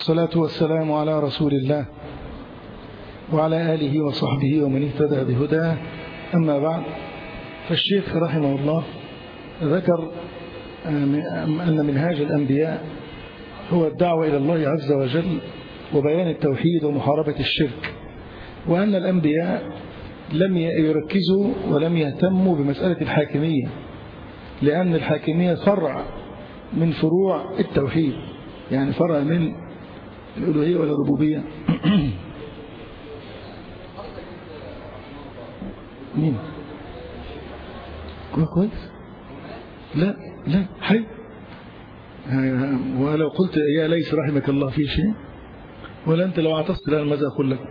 الصلاة والسلام على رسول الله وعلى آله وصحبه ومن اهتدى بهداه أما بعد فالشيخ رحمه الله ذكر أن منهاج الأنبياء هو الدعوة إلى الله عز وجل وبيان التوحيد ومحاربة الشرك وأن الأنبياء لم يركزوا ولم يهتموا بمسألة الحاكمية لأن الحاكمية فرع من فروع التوحيد يعني فرع من الألوهية ولا الربوبية مين كويس لا لا حي ولو قلت يا ليس رحمك الله في شيء ولا أنت لو اعتصت الآن ماذا أقول لك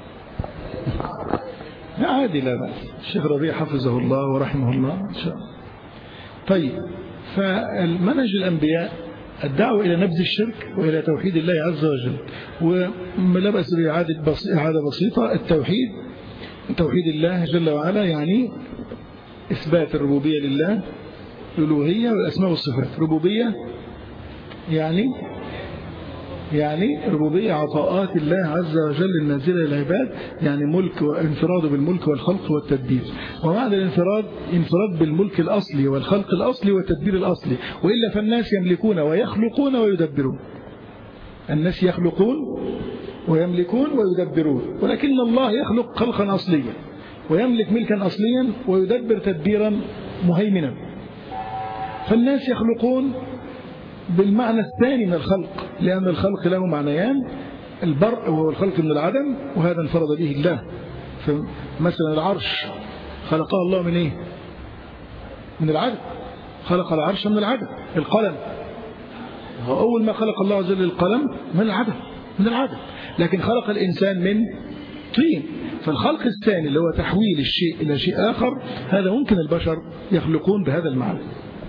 عادي لا بأس الشيخ ربيع حفظه الله ورحمه الله إن شاء الله طيب فالمنهج الأنبياء الدعوة إلى نبذ الشرك وإلى توحيد الله عز وجل ولا بأس بإعادة إعادة بسيطة التوحيد توحيد الله جل وعلا يعني إثبات الربوبية لله الألوهية والأسماء والصفات ربوبية يعني يعني ربوبية عطاءات الله عز وجل النازلة للعباد يعني ملك وانفراد بالملك والخلق والتدبير ومعنى الانفراد انفراد بالملك الأصلي والخلق الأصلي والتدبير الأصلي وإلا فالناس يملكون ويخلقون ويدبرون الناس يخلقون ويملكون ويدبرون ولكن الله يخلق خلقا أصليا ويملك ملكا أصليا ويدبر تدبيرا مهيمنا فالناس يخلقون بالمعنى الثاني من الخلق لأن الخلق له معنيان البرء وهو الخلق من العدم وهذا انفرد به الله فمثلا العرش خلقه الله من ايه من العدم خلق العرش من العدم القلم هو أول ما خلق الله عز وجل القلم من العدم من العدم لكن خلق الإنسان من طين فالخلق الثاني اللي هو تحويل الشيء إلى شيء آخر هذا ممكن البشر يخلقون بهذا المعنى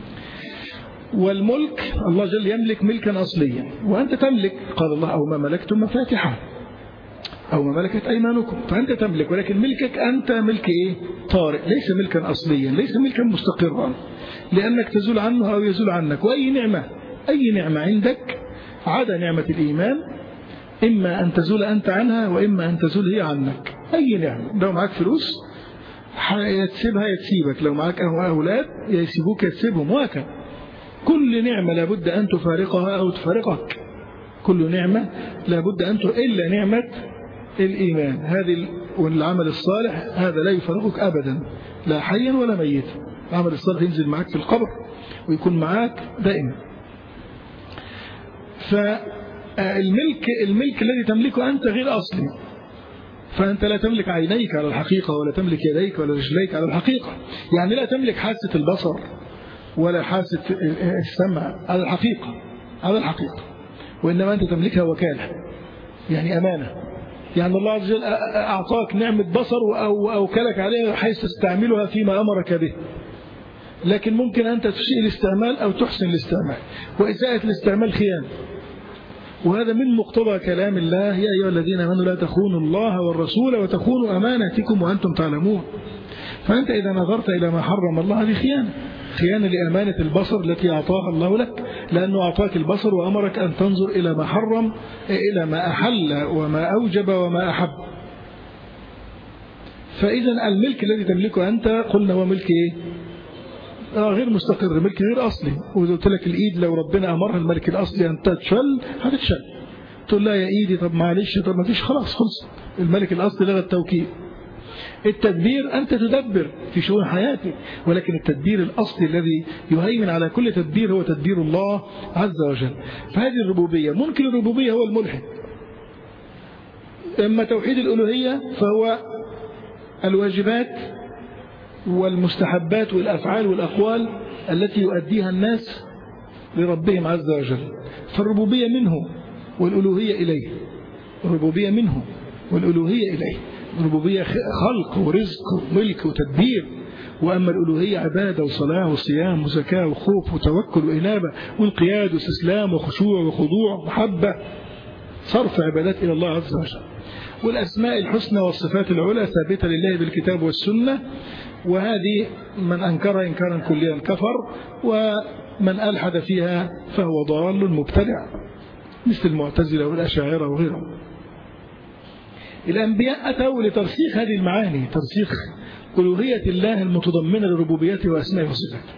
والملك الله جل يملك ملكا أصليا وأنت تملك قال الله أو ما ملكتم مفاتحه أو ما ملكت أيمانكم فأنت تملك ولكن ملكك أنت ملك إيه طارئ ليس ملكا أصليا ليس ملكا مستقرا لأنك تزول عنه أو يزول عنك وأي نعمة أي نعمة عندك عدا نعمة الإيمان إما أن تزول أنت عنها وإما أن تزول هي عنك أي نعمة لو معك فلوس يتسيبها يتسيبك لو معك أولاد يسيبوك يتسيبهم وهكذا كل نعمة لابد أن تفارقها أو تفارقك كل نعمة لابد أن إلا نعمة الإيمان هذه والعمل الصالح هذا لا يفارقك أبدا لا حيا ولا ميتا العمل الصالح ينزل معك في القبر ويكون معك دائما فالملك الملك الذي تملكه أنت غير أصلي فأنت لا تملك عينيك على الحقيقة ولا تملك يديك ولا رجليك على الحقيقة يعني لا تملك حاسة البصر ولا حاسة السمع على الحقيقة على الحقيقة وإنما أنت تملكها وكالة يعني أمانة يعني الله عز وجل أعطاك نعمة بصر أو أوكلك عليها حيث تستعملها فيما أمرك به لكن ممكن أنت تسيء الاستعمال أو تحسن الاستعمال وإساءة الاستعمال خيانة وهذا من مقتضى كلام الله يا أيها الذين آمنوا لا تخونوا الله والرسول وتخونوا أماناتكم وأنتم تعلمون فأنت إذا نظرت إلى ما حرم الله هذه خيانة خيانة لأمانة البصر التي أعطاها الله لك لأنه أعطاك البصر وأمرك أن تنظر إلى ما حرم إلى ما أحل وما أوجب وما أحب فإذا الملك الذي تملكه أنت قلنا هو ملك إيه غير مستقر ملك غير أصلي وقلت لك الإيد لو ربنا أمرها الملك الأصلي أن تتشل هتتشل تقول لا يا إيدي طب معلش طب ما فيش خلاص خلص الملك الأصلي لغى التوكيل التدبير أنت تدبر في شؤون حياتك ولكن التدبير الأصلي الذي يهيمن على كل تدبير هو تدبير الله عز وجل فهذه الربوبية ممكن الربوبية هو الملحد أما توحيد الألوهية فهو الواجبات والمستحبات والأفعال والأقوال التي يؤديها الناس لربهم عز وجل فالربوبية منه والألوهية إليه الربوبية منه والألوهية إليه الربوبية خلق ورزق وملك وتدبير وأما الألوهية عبادة وصلاة وصيام وزكاة وخوف وتوكل وإنابة وانقياد واستسلام وخشوع وخضوع ومحبة صرف عبادات إلى الله عز وجل والأسماء الحسنى والصفات العلى ثابتة لله بالكتاب والسنة وهذه من أنكر إنكارا كليا كفر ومن ألحد فيها فهو ضال مبتدع مثل المعتزلة والأشاعرة وغيرهم الأنبياء أتوا لترسيخ هذه المعاني ترسيخ ألوهية الله المتضمنة لربوبيته وأسمائه وصفاته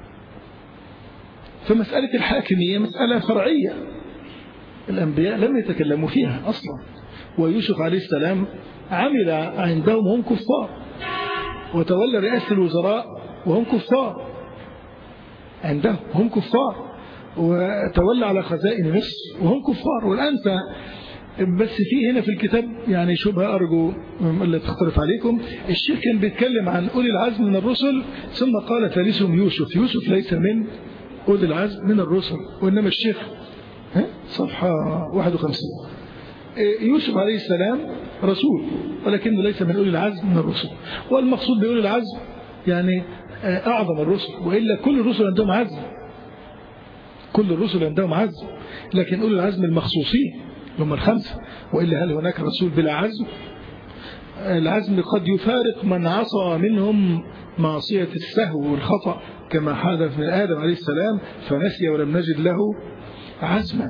فمسألة الحاكمية مسألة فرعية الأنبياء لم يتكلموا فيها أصلا ويوسف عليه السلام عمل عندهم هم كفار وتولى رئاسة الوزراء وهم كفار عندهم هم كفار وتولى على خزائن مصر وهم كفار والآن بس في هنا في الكتاب يعني شبهة أرجو اللي تختلف عليكم الشيخ كان بيتكلم عن أولي العزم من الرسل ثم قال ثالثهم يوسف يوسف ليس من أولي العزم من الرسل وإنما الشيخ صفحة 51 يوسف عليه السلام رسول ولكنه ليس من أولي العزم من الرسل والمقصود بأولي العزم يعني أعظم الرسل وإلا كل الرسل عندهم عزم كل الرسل عندهم عزم لكن أولي العزم المخصوصين هم الخمسة وإلا هل هناك رسول بلا عزم العزم قد يفارق من عصى منهم معصية السهو والخطأ كما حدث من آدم عليه السلام فنسي ولم نجد له عزما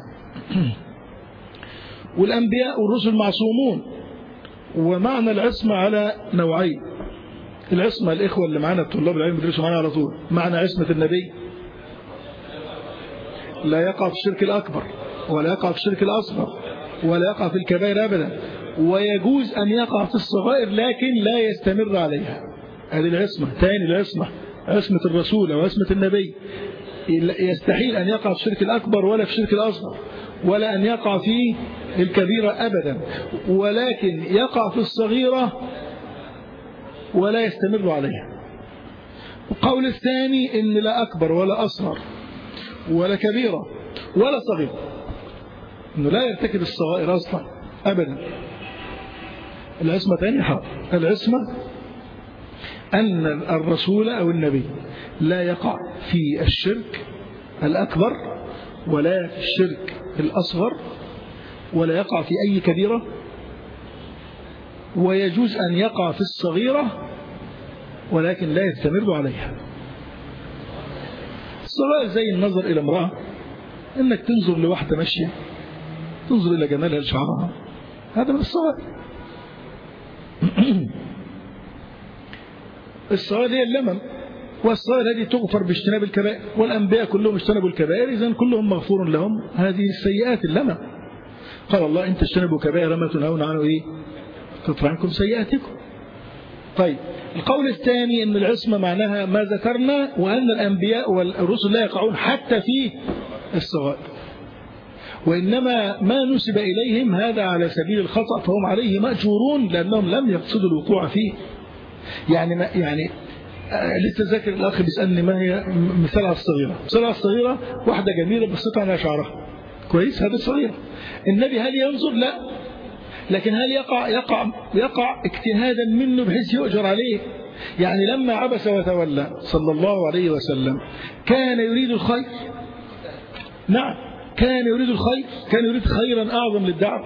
والأنبياء والرسل معصومون ومعنى العصمة على نوعين العصمة الإخوة اللي معانا الطلاب العلم بيدرسوا معانا على طول معنى عصمة النبي لا يقع في الشرك الأكبر ولا يقع في الشرك الأصغر ولا يقع في الكبائر أبدا ويجوز أن يقع في الصغائر لكن لا يستمر عليها هذه العصمة ثاني العصمة عصمة الرسول أو عصمة النبي يستحيل أن يقع في الشرك الأكبر ولا في الشرك الأصغر ولا أن يقع في الكبيرة أبدا ولكن يقع في الصغيرة ولا يستمر عليها القول الثاني إن لا أكبر ولا أصغر ولا كبيرة ولا صغيرة إنه لا يرتكب الصغائر أصلا أبدا العصمة ثاني حق العصمة أن الرسول أو النبي لا يقع في الشرك الأكبر ولا في الشرك الأصغر ولا يقع في أي كبيرة ويجوز أن يقع في الصغيرة ولكن لا يستمر عليها الصغائر زي النظر إلى امرأة إنك تنظر لواحدة ماشية تنظر إلى جمالها لشعرها هذا من الصغائر الصغائر هي اللمم والصغائر هذه تغفر باجتناب الكبائر والأنبياء كلهم اجتنبوا الكبائر إذا كلهم مغفور لهم هذه السيئات اللمم قال الله إن تجتنبوا كبائر ما تنهون عنه إيه كفر عنكم سيئاتكم طيب القول الثاني أن العصمة معناها ما ذكرنا وأن الأنبياء والرسل لا يقعون حتى في الصغائر وإنما ما نسب إليهم هذا على سبيل الخطأ فهم عليه مأجورون لأنهم لم يقصدوا الوقوع فيه يعني ما يعني لسه ذاكر الأخ بيسألني ما هي مثالها الصغيرة مثالها الصغيرة واحدة جميلة بصيت على شعرها كويس هذه الصغيرة النبي هل ينظر لا لكن هل يقع يقع يقع اجتهادا منه بحيث يؤجر عليه يعني لما عبس وتولى صلى الله عليه وسلم كان يريد الخير نعم كان يريد الخير كان يريد خيرا أعظم للدعوة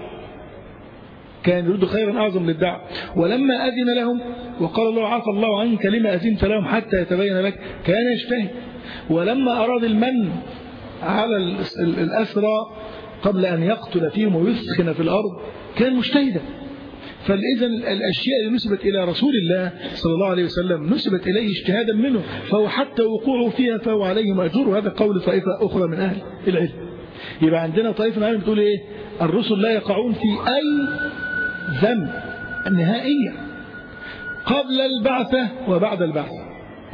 كان يريد خيرا أعظم للدعوة ولما أذن لهم وقال الله عفى الله عنك لما أذنت لهم حتى يتبين لك كان يجتهد ولما أراد المن على الأسرى قبل أن يقتل فيهم ويسخن في الأرض كان مجتهدا فإذا الأشياء اللي نسبت إلى رسول الله صلى الله عليه وسلم نسبت إليه اجتهادا منه فهو حتى وقوعه فيها فهو عليه مأجور وهذا قول طائفة أخرى من أهل العلم يبقى عندنا طائفة من العلم بتقول إيه الرسل لا يقعون في أي ذنب نهائيا قبل البعثة وبعد البعثة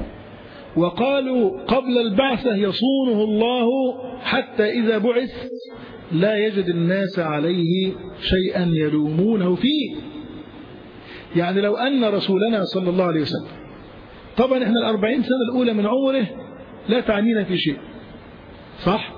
وقالوا قبل البعثة يصونه الله حتى إذا بعث لا يجد الناس عليه شيئا يلومونه فيه يعني لو أن رسولنا صلى الله عليه وسلم طبعا احنا الأربعين سنة الأولى من عمره لا تعنينا في شيء صح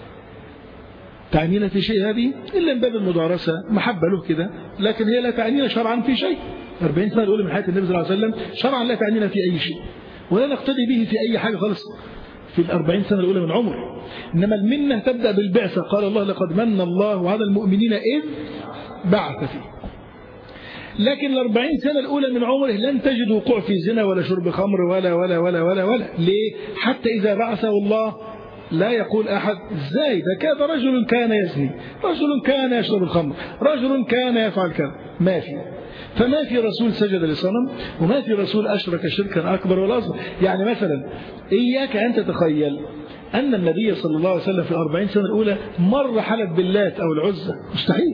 تعنينا في شيء هذه إلا من باب المدارسة محبة له كده لكن هي لا تعنينا شرعا في شيء 40 سنة الأولى من حياة النبي صلى الله عليه وسلم شرعا لا تعنينا في أي شيء ولا نقتدي به في أي حاجة خالص في الأربعين سنة الأولى من عمره إنما المنة تبدأ بالبعثة قال الله لقد من الله على المؤمنين إذ بعث فيه لكن الأربعين سنة الأولى من عمره لن تجد وقوع في زنا ولا شرب خمر ولا ولا ولا ولا ولا ليه حتى إذا بعثه الله لا يقول أحد ازاي ده كذا رجل كان يزني رجل كان يشرب الخمر رجل كان يفعل كذا ما في فما في رسول سجد لصنم وما في رسول أشرك شركا أكبر ولا أصغر يعني مثلا إياك أن تتخيل أن النبي صلى الله عليه وسلم في الأربعين سنة الأولى مر حلف باللات أو العزة مستحيل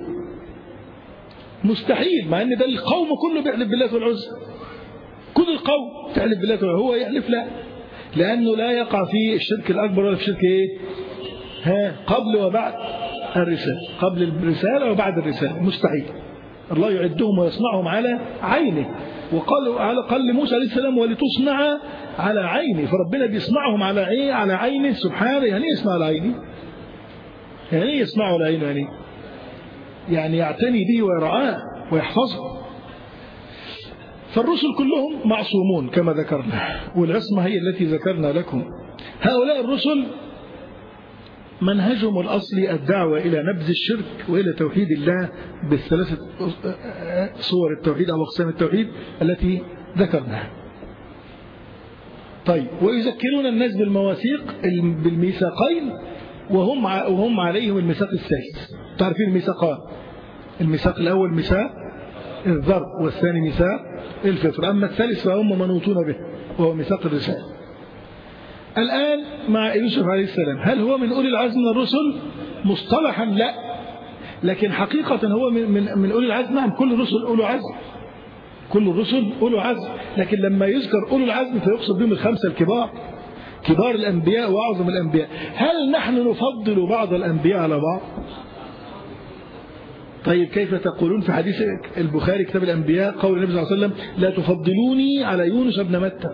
مستحيل مع أن ده القوم كله بيحلف باللات والعزة كل القوم تحلف باللات والعزة هو يحلف لا لأنه لا يقع في الشرك الأكبر ولا في الشرك إيه ها قبل وبعد الرسالة قبل الرسالة وبعد الرسالة مستحيل الله يعدهم ويصنعهم على عينه وقال على قال لموسى عليه السلام ولتصنع على عيني فربنا بيصنعهم على ايه على عينه سبحانه يعني ايه يصنع على عيني يعني ايه يصنعه على عينه يعني يعني يعتني به ويرعاه ويحفظه فالرسل كلهم معصومون كما ذكرنا والعصمة هي التي ذكرنا لكم هؤلاء الرسل منهجهم الأصلي الدعوة إلى نبذ الشرك وإلى توحيد الله بالثلاثة صور التوحيد أو أقسام التوحيد التي ذكرناها طيب ويذكرون الناس بالمواثيق بالميثاقين وهم وهم عليهم الميثاق الثالث تعرفين الميثاقان الميثاق الأول ميثاق الذر والثاني ميثاق الفطر أما الثالث فهم منوطون به وهو ميثاق الرسالة الآن مع يوسف عليه السلام هل هو من أولي العزم من الرسل مصطلحا لا لكن حقيقة هو من, من, من أولي العزم نعم كل الرسل أولو عزم كل الرسل أولو عزم لكن لما يذكر أولو العزم فيقصد بهم الخمسة الكبار كبار الأنبياء وأعظم الأنبياء هل نحن نفضل بعض الأنبياء على بعض طيب كيف تقولون في حديث البخاري كتاب الأنبياء قول النبي صلى الله عليه وسلم لا تفضلوني على يونس بن متى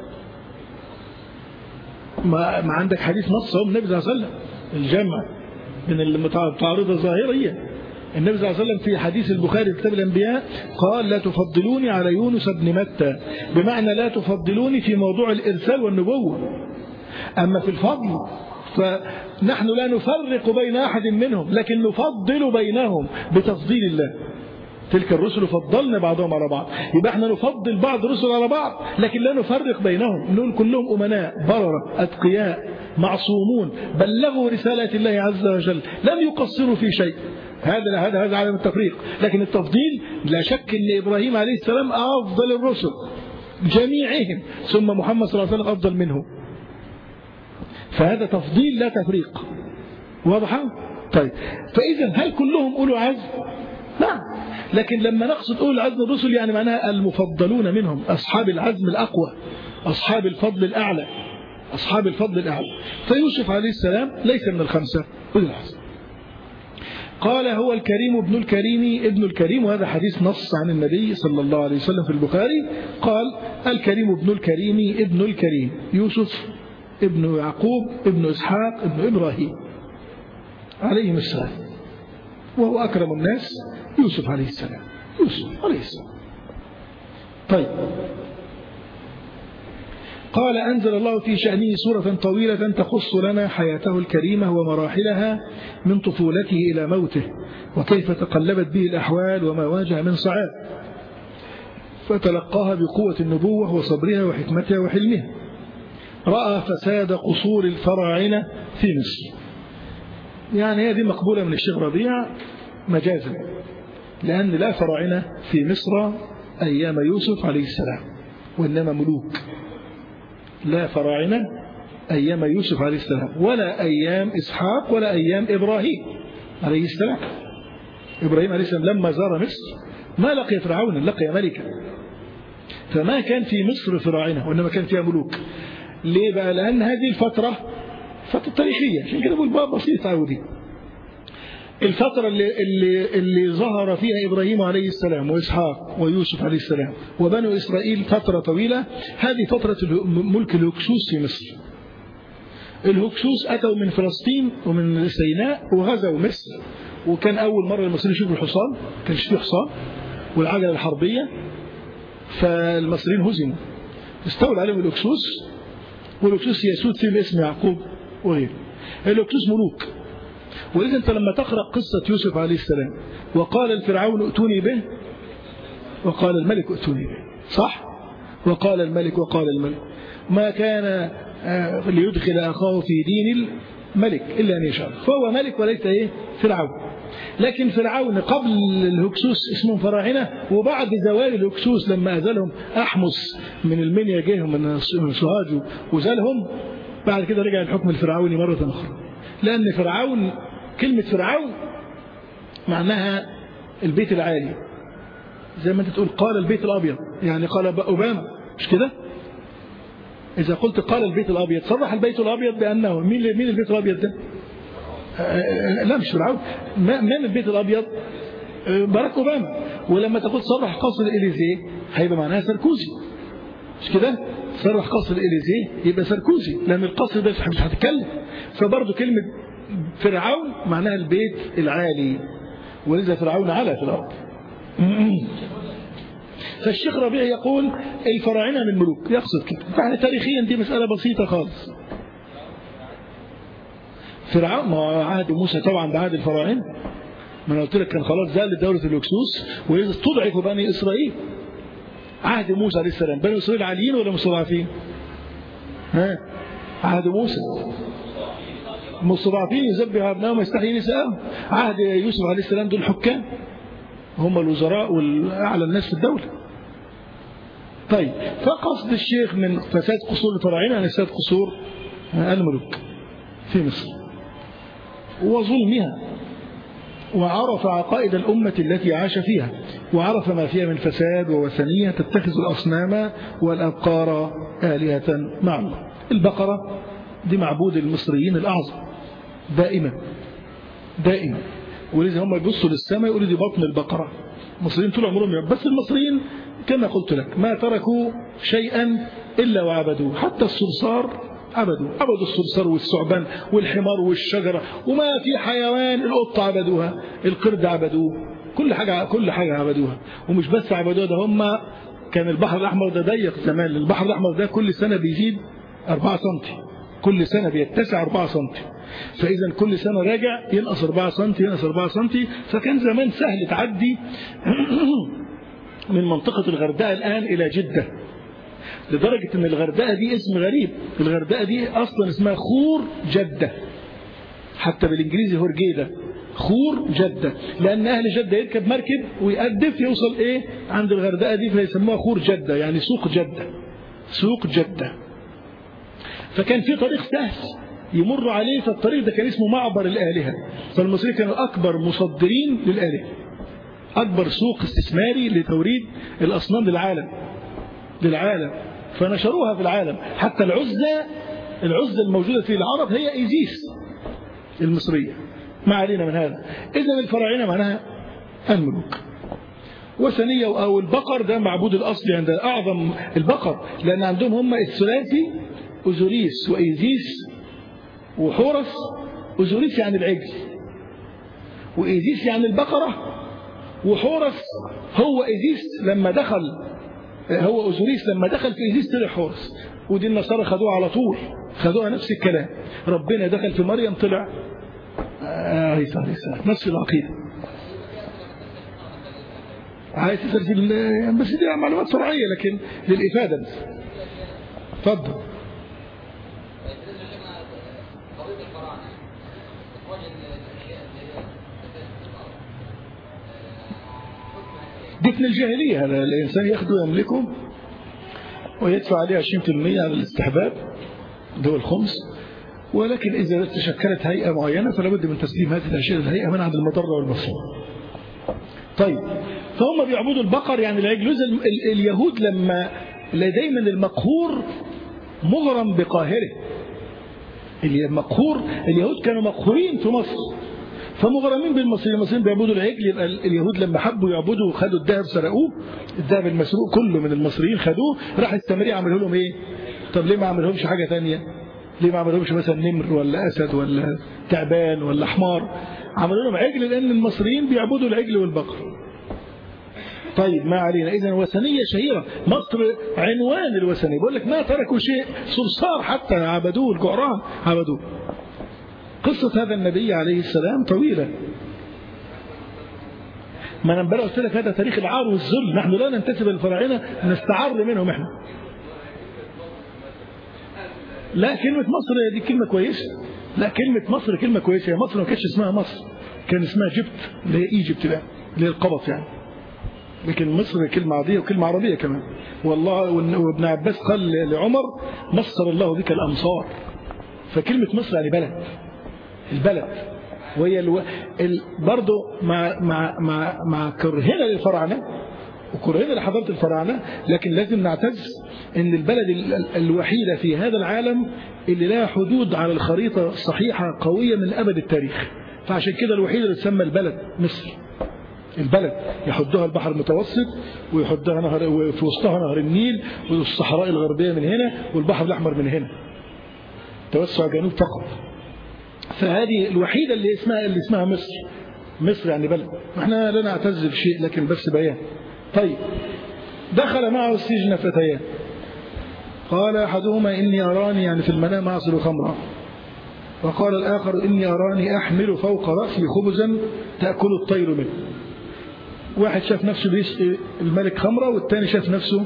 ما, ما عندك حديث نص هو النبي صلى الله عليه وسلم الجمع من المتعارضة الظاهرية النبي صلى الله عليه وسلم في حديث البخاري في كتاب الأنبياء قال لا تفضلوني على يونس بن متى بمعنى لا تفضلوني في موضوع الإرسال والنبوة أما في الفضل فنحن لا نفرق بين أحد منهم لكن نفضل بينهم بتفضيل الله تلك الرسل فضلنا بعضهم على بعض يبقى احنا نفضل بعض الرسل على بعض لكن لا نفرق بينهم نقول كلهم أمناء بررة أتقياء معصومون بلغوا رسالة الله عز وجل لم يقصروا في شيء هذا هذا هذا عدم التفريق لكن التفضيل لا شك ان ابراهيم عليه السلام افضل الرسل جميعهم ثم محمد صلى الله عليه وسلم افضل منه فهذا تفضيل لا تفريق واضحه طيب فاذا هل كلهم اولو عزم نعم لكن لما نقصد أولي العزم الرسل يعني معناها المفضلون منهم أصحاب العزم الأقوى أصحاب الفضل الأعلى أصحاب الفضل الأعلى فيوسف عليه السلام ليس من الخمسة أولي العزم قال هو الكريم ابن الكريم ابن الكريم وهذا حديث نص عن النبي صلى الله عليه وسلم في البخاري قال الكريم ابن الكريم ابن الكريم يوسف ابن يعقوب ابن إسحاق ابن إبراهيم عليهم السلام وهو أكرم الناس يوسف عليه السلام يوسف عليه السلام طيب قال أنزل الله في شأنه سورة طويلة تخص لنا حياته الكريمة ومراحلها من طفولته إلى موته وكيف تقلبت به الأحوال وما واجه من صعاب فتلقاها بقوة النبوة وصبرها وحكمتها وحلمها رأى فساد قصور الفراعنة في مصر يعني هذه مقبولة من الشيخ ربيع مجازا لأن لا فراعنة في مصر أيام يوسف عليه السلام وإنما ملوك لا فراعنة أيام يوسف عليه السلام ولا أيام إسحاق ولا أيام إبراهيم عليه السلام إبراهيم عليه السلام لما زار مصر ما لقي فرعون لقي ملكا فما كان في مصر فراعنة وإنما كان فيها ملوك ليه بقى لأن هذه الفترة فترة تاريخية عشان كده بقول بقى بسيط عودي الفترة اللي, اللي, اللي ظهر فيها إبراهيم عليه السلام وإسحاق ويوسف عليه السلام وبنو إسرائيل فترة طويلة هذه فترة ملك الهكسوس في مصر الهكسوس أتوا من فلسطين ومن سيناء وغزوا مصر وكان أول مرة المصريين يشوفوا الحصان كانش فيه حصان والعجلة الحربية فالمصريين هزموا استولى عليهم الهكسوس والهكسوس يسود فيهم اسم يعقوب وغيره الهكسوس ملوك وإذا أنت لما تقرأ قصة يوسف عليه السلام وقال الفرعون ائتوني به وقال الملك ائتوني به صح وقال الملك وقال الملك ما كان ليدخل أخاه في دين ملك إلا أن يشاء فهو ملك وليس إيه فرعون لكن فرعون قبل الهكسوس اسمهم فراعنة وبعد زوال الهكسوس لما أزلهم أحمس من المنيا جيهم من سوهاج وزالهم بعد كده رجع الحكم الفرعوني مرة أخرى لأن فرعون كلمة فرعون معناها البيت العالي زي ما انت تقول قال البيت الأبيض يعني قال أوباما مش كده إذا قلت قال البيت الأبيض صرح البيت الأبيض بأنه مين مين البيت الأبيض ده لا مش فرعون من البيت الأبيض باراك أوباما ولما تقول صرح قصر الإليزيه هيبقى معناها ساركوزي مش كده صرح قصر الإليزيه يبقى ساركوزي لأن القصر ده مش هتتكلم فبرضه كلمة فرعون معناها البيت العالي ولذا فرعون على في الأرض فالشيخ ربيع يقول الفراعنة من ملوك يقصد كده فاحنا تاريخيا دي مسألة بسيطة خالص فرعون ما عهد موسى طبعا بعهد الفراعنة ما انا قلت لك كان خلاص زال دولة الهكسوس وإذا استضعفوا بني إسرائيل عهد موسى عليه السلام بني إسرائيل عاليين ولا مستضعفين؟ ها عهد موسى مستضعفين يذبح أبنائهم ويستحيي نساءهم عهد يوسف عليه السلام دول حكام هم الوزراء والأعلى الناس في الدولة طيب فقصد الشيخ من فساد قصور الفراعنة عن فساد قصور الملوك في مصر وظلمها وعرف عقائد الأمة التي عاش فيها وعرف ما فيها من فساد ووثنية تتخذ الأصنام والأبقار آلهة مع الله البقرة دي معبود المصريين الأعظم دائما دائما ولذا هم يبصوا للسماء يقولوا دي بطن البقرة المصريين طول عمرهم بس المصريين كما قلت لك ما تركوا شيئا إلا وعبدوه حتى الصرصار عبدوا عبدوا الصرصار والثعبان والحمار والشجرة وما في حيوان القطة عبدوها القرد عبدوه كل حاجة كل حاجة عبدوها ومش بس عبدوها ده هم كان البحر الأحمر ده ضيق زمان البحر الأحمر ده كل سنة بيزيد 4 سم كل سنة بيتسع 4 سم فإذا كل سنة راجع ينقص 4 سم ينقص 4 سم فكان زمان سهل تعدي من منطقة الغردقة الآن إلى جدة لدرجة أن الغردقة دي اسم غريب الغردقة دي أصلا اسمها خور جدة حتى بالإنجليزي هورجيدة خور جدة لأن أهل جدة يركب مركب ويقدف يوصل إيه عند الغردقة دي فيسموها خور جدة يعني سوق جدة سوق جدة فكان في طريق سهل يمر عليه فالطريق ده كان اسمه معبر الآلهة فالمصريين كانوا أكبر مصدرين للآلهة أكبر سوق استثماري لتوريد الأصنام للعالم للعالم فنشروها في العالم حتى العزة العزة الموجودة في العرب هي إيزيس المصرية ما علينا من هذا إذا الفراعنة معناها الملوك وثنية أو البقر ده معبود الأصلي عند أعظم البقر لأن عندهم هم الثلاثي أوزوريس وإيزيس وحورس أوزوريس يعني العجل وإيزيس يعني البقرة وحورس هو إيزيس لما دخل هو أوزوريس لما دخل في إيزيس طلع حورس ودي النصارى خدوها على طول خدوها نفس الكلام ربنا دخل في مريم طلع عيسى عليه السلام نفس العقيدة عايز تسأل في بس دي معلومات فرعية لكن للإفادة بس اتفضل دفن الجاهلية الإنسان ياخده ويملكه ويدفع عليه 20% على الاستحباب ده هو الخمس ولكن إذا تشكلت هيئة معينة فلا بد من تسليم هذه الأشياء للهيئة منع المضرة والمفهوم طيب فهم بيعبدوا البقر يعني العجل اليهود لما دايما المقهور مغرم بقاهره المقهور اليهود كانوا مقهورين في مصر فمغرمين بالمصريين المصريين بيعبدوا العجل يبقى اليهود لما حبوا يعبدوا خدوا الذهب سرقوه الذهب المسروق كله من المصريين خدوه راح السامري عملوا لهم ايه طب ليه ما عملهمش حاجه ثانيه ليه ما عملهمش مثلا نمر ولا اسد ولا تعبان ولا حمار عملوا لهم عجل لان المصريين بيعبدوا العجل والبقر طيب ما علينا اذا وثنيه شهيره مصر عنوان الوثنيه بقول لك ما تركوا شيء صرصار حتى عبدوه الجعران عبدوه قصة هذا النبي عليه السلام طويلة ما انا امبارح قلت لك هذا تاريخ العار والذل نحن لا ننتسب للفراعنه نستعر منهم احنا لا كلمة مصر دي كلمة كويسة لا كلمة مصر كلمة كويسة مصر ما كانتش اسمها مصر كان اسمها جبت اللي هي ايجيبت بقى اللي هي القبط يعني لكن مصر كلمة عادية وكلمة عربية كمان والله وابن عباس قال لعمر مصر الله بك الأمصار فكلمة مصر يعني بلد البلد وهي الو... ال... برضه مع مع مع مع كرهنا للفراعنه وكرهنا لحضاره الفراعنه لكن لازم نعتز ان البلد ال... الوحيده في هذا العالم اللي لها حدود على الخريطه صحيحه قويه من ابد التاريخ فعشان كده الوحيده اللي تسمى البلد مصر البلد يحدها البحر المتوسط ويحدها نهر وفي وسطها نهر النيل والصحراء الغربيه من هنا والبحر الاحمر من هنا توسع جنوب فقط فهذه الوحيدة اللي اسمها اللي اسمها مصر مصر يعني بلد احنا لا نعتز بشيء لكن بس بيان طيب دخل معه السجن فتيان قال أحدهما إني أراني يعني في المنام أعصر خمرا وقال الآخر إني أراني أحمل فوق رأسي خبزا تأكل الطير منه واحد شاف نفسه بيسقي الملك خمرة والثاني شاف نفسه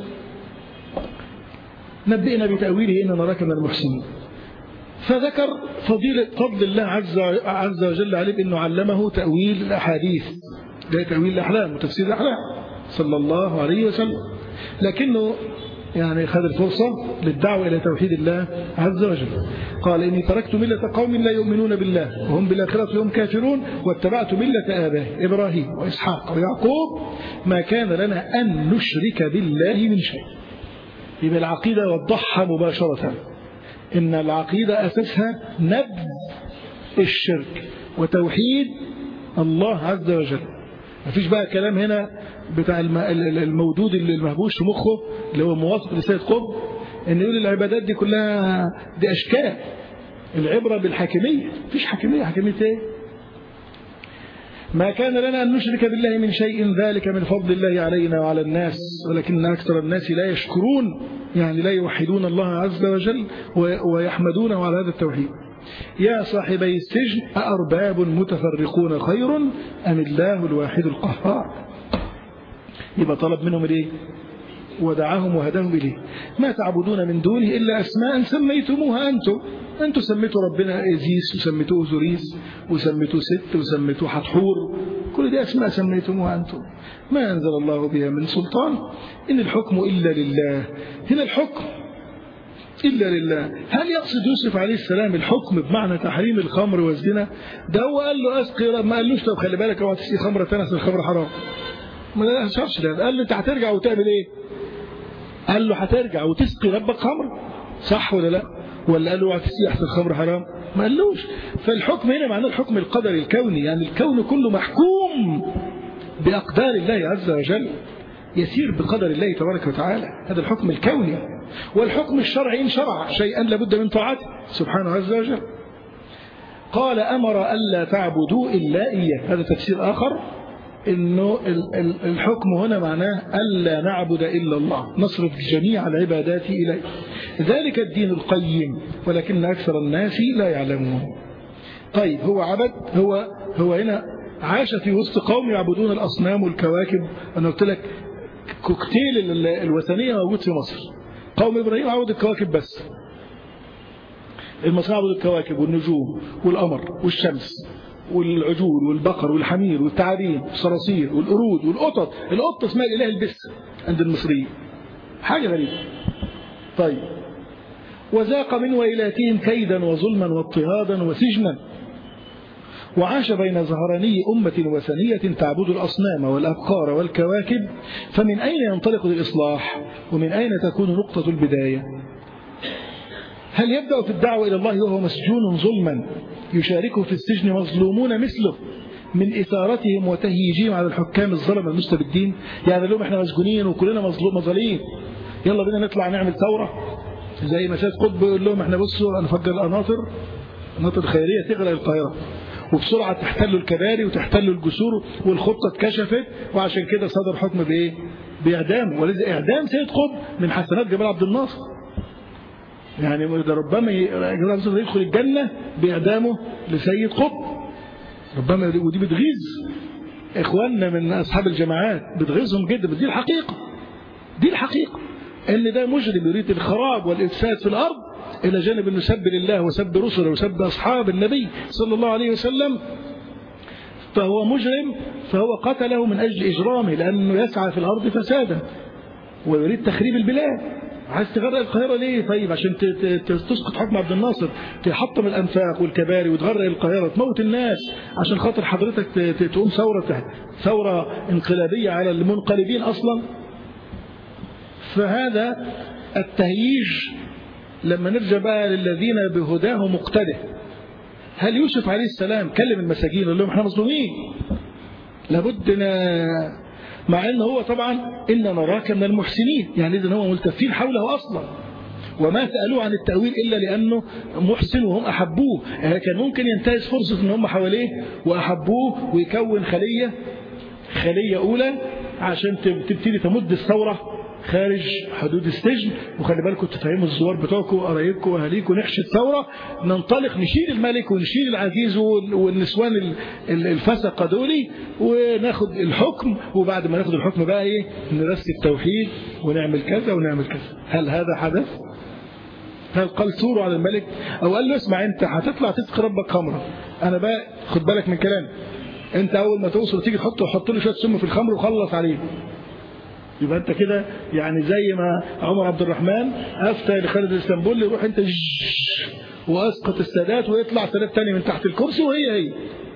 نبئنا بتأويله إن نراك من المحسنين فذكر فضيلة فضل الله عز عز وجل عليه بأنه علمه تأويل الأحاديث ده تأويل الأحلام وتفسير الأحلام صلى الله عليه وسلم لكنه يعني خذ الفرصة للدعوة إلى توحيد الله عز وجل قال إني تركت ملة قوم لا يؤمنون بالله وهم بالآخرة هم كافرون واتبعت ملة آبائي إبراهيم وإسحاق ويعقوب ما كان لنا أن نشرك بالله من شيء يبقى العقيدة وضحها مباشرة إن العقيدة أساسها نبذ الشرك وتوحيد الله عز وجل مفيش بقى كلام هنا بتاع المودود اللي المهبوش في مخه اللي هو موافق لسيد قطب ان يقول العبادات دي كلها دي اشكال العبرة بالحاكمية مفيش حاكمية حاكمية ايه ما كان لنا أن نشرك بالله من شيء ذلك من فضل الله علينا وعلى الناس ولكن أكثر الناس لا يشكرون يعني لا يوحدون الله عز وجل ويحمدونه على هذا التوحيد يا صاحبي السجن أأرباب متفرقون خير أم الله الواحد القهار يبقى طلب منهم الايه ودعاهم وهداهم إليه ما تعبدون من دونه إلا أسماء سميتموها أنتم أنتم سميتوا ربنا إزيس وسميتوه زريس وسميتوه ست وسميتوه حتحور كل دي أسماء سميتموها أنتم ما أنزل الله بها من سلطان إن الحكم إلا لله هنا الحكم إلا لله هل يقصد يوسف عليه السلام الحكم بمعنى تحريم الخمر والزنا ده هو قال له أسقي ما قالوش طب خلي بالك اوعى تسقي خمرة تنس الخمر حرام ما نشرش ده قال له انت هترجع وتعمل ايه قال له هترجع وتسقي ربك خمر صح ولا لا ولا قال له اوعى تسقي احسن الخمر حرام ما قالوش فالحكم هنا معناه الحكم القدري الكوني يعني الكون كله محكوم بأقدار الله عز وجل يسير بقدر الله تبارك وتعالى هذا الحكم الكوني والحكم الشرعي إن شرع شيئا لابد من طاعته سبحانه عز وجل قال أمر ألا تعبدوا إلا إياه هذا تفسير آخر انه الحكم هنا معناه الا نعبد الا الله نصرف جميع العبادات اليه ذلك الدين القيم ولكن اكثر الناس لا يعلمون طيب هو عبد هو هو هنا عاش في وسط قوم يعبدون الاصنام والكواكب انا قلت لك كوكتيل الوثنيه موجود في مصر قوم ابراهيم عبد الكواكب بس المصريين عبدوا الكواكب والنجوم والقمر والشمس والعجول والبقر والحمير والتعابين والصراصير والقرود والقطط القطة اسمها الإله البس عند المصريين حاجة غريبة طيب وذاق من ويلاتهم كيدا وظلما واضطهادا وسجنا وعاش بين ظهراني أمة وثنية تعبد الأصنام والأبقار والكواكب فمن أين ينطلق الإصلاح ومن أين تكون نقطة البداية هل يبدأ في الدعوة إلى الله وهو مسجون ظلما يشاركه في السجن مظلومون مثله من إثارتهم وتهييجهم على الحكام الظلم المستبدين يعني لهم احنا مسجونين وكلنا مظلوم مظالين يلا بينا نطلع نعمل ثورة زي ما سيد قطب يقول لهم احنا بصوا نفجر القناطر القناطر الخيرية تغرق القاهرة وبسرعة تحتلوا الكباري وتحتلوا الجسور والخطة اتكشفت وعشان كده صدر حكم بإيه؟ بإعدام ولذا إعدام سيد قطب من حسنات جمال عبد الناصر يعني ده ربما جمال عبد الناصر يدخل الجنة بإعدامه لسيد قطب ربما ودي بتغيظ إخواننا من أصحاب الجماعات بتغيظهم جدا بس دي الحقيقة دي الحقيقة ان ده مجرم يريد الخراب والإفساد في الأرض إلى جانب أنه سب لله وسب رسله وسب أصحاب النبي صلى الله عليه وسلم فهو مجرم فهو قتله من أجل إجرامه لأنه يسعى في الأرض فسادا ويريد تخريب البلاد عايز تغرق القاهرة ليه طيب عشان تسقط حكم عبد الناصر تحطم الأنفاق والكباري وتغرق القاهرة تموت الناس عشان خاطر حضرتك تقوم ثورة ثورة انقلابية على المنقلبين أصلا فهذا التهييج لما نرجع بقى للذين بهداه مقتده هل يوسف عليه السلام كلم المساجين قال لهم احنا مظلومين لابد مع ان هو طبعا ان نراك من المحسنين يعني اذا هو ملتفين حوله اصلا وما سالوه عن التاويل الا لانه محسن وهم احبوه كان ممكن ينتهز فرصه ان هم حواليه واحبوه ويكون خليه خليه اولى عشان تبتدي تمد الثوره خارج حدود السجن وخلي بالكم تفهموا الزوار بتوعكم وقرايبكم واهاليكم نحشي الثوره ننطلق نشيل الملك ونشيل العزيز والنسوان الفسقه دولي وناخد الحكم وبعد ما ناخد الحكم بقى ايه نرسي التوحيد ونعمل كذا ونعمل كذا هل هذا حدث؟ هل قال ثوروا على الملك او قال له اسمع انت هتطلع تسقي ربك خمره انا بقى خد بالك من كلامي انت اول ما توصل تيجي تحط حط له شويه سم في الخمر وخلص عليه يبقى انت كده يعني زي ما عمر عبد الرحمن افتى لخالد الاسطنبولي يروح انت واسقط السادات ويطلع سادات تاني من تحت الكرسي وهي هي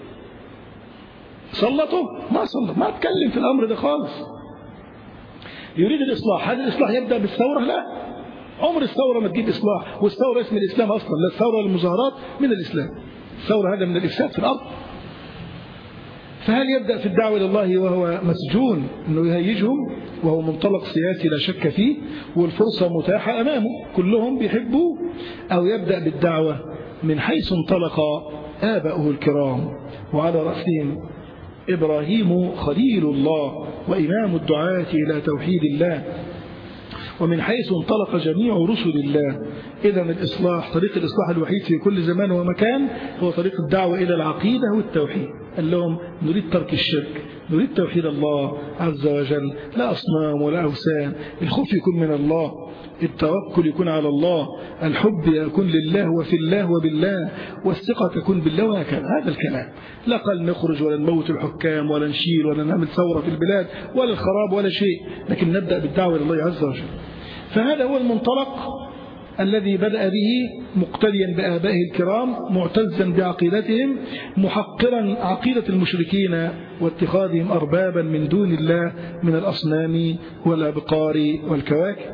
سلطه ما سلط ما اتكلم في الامر ده خالص يريد الاصلاح هل الاصلاح يبدا بالثوره لا عمر الثوره ما تجيب اصلاح والثوره اسم الاسلام اصلا لا الثوره المظاهرات من الاسلام الثوره هذا من الافساد في الارض فهل يبدأ في الدعوة إلى الله وهو مسجون أنه يهيجهم وهو منطلق سياسي لا شك فيه والفرصة متاحة أمامه كلهم بيحبوه أو يبدأ بالدعوة من حيث انطلق آباؤه الكرام وعلى رأسهم إبراهيم خليل الله وإمام الدعاة إلى توحيد الله ومن حيث انطلق جميع رسل الله إذا الإصلاح طريق الإصلاح الوحيد في كل زمان ومكان هو طريق الدعوة إلى العقيدة والتوحيد قال لهم نريد ترك الشرك نريد توحيد الله عز وجل لا أصنام ولا أوثان الخوف يكون من الله التوكل يكون على الله الحب يكون لله وفي الله وبالله والثقة تكون بالله وهكذا هذا الكلام لا قال نخرج ولا نموت الحكام ولا نشيل ولا نعمل ثورة في البلاد ولا الخراب ولا شيء لكن نبدأ بالدعوة إلى الله عز وجل فهذا هو المنطلق الذي بدأ به مقتديا بآبائه الكرام معتزا بعقيدتهم محقرا عقيدة المشركين واتخاذهم أربابا من دون الله من الأصنام والأبقار والكواكب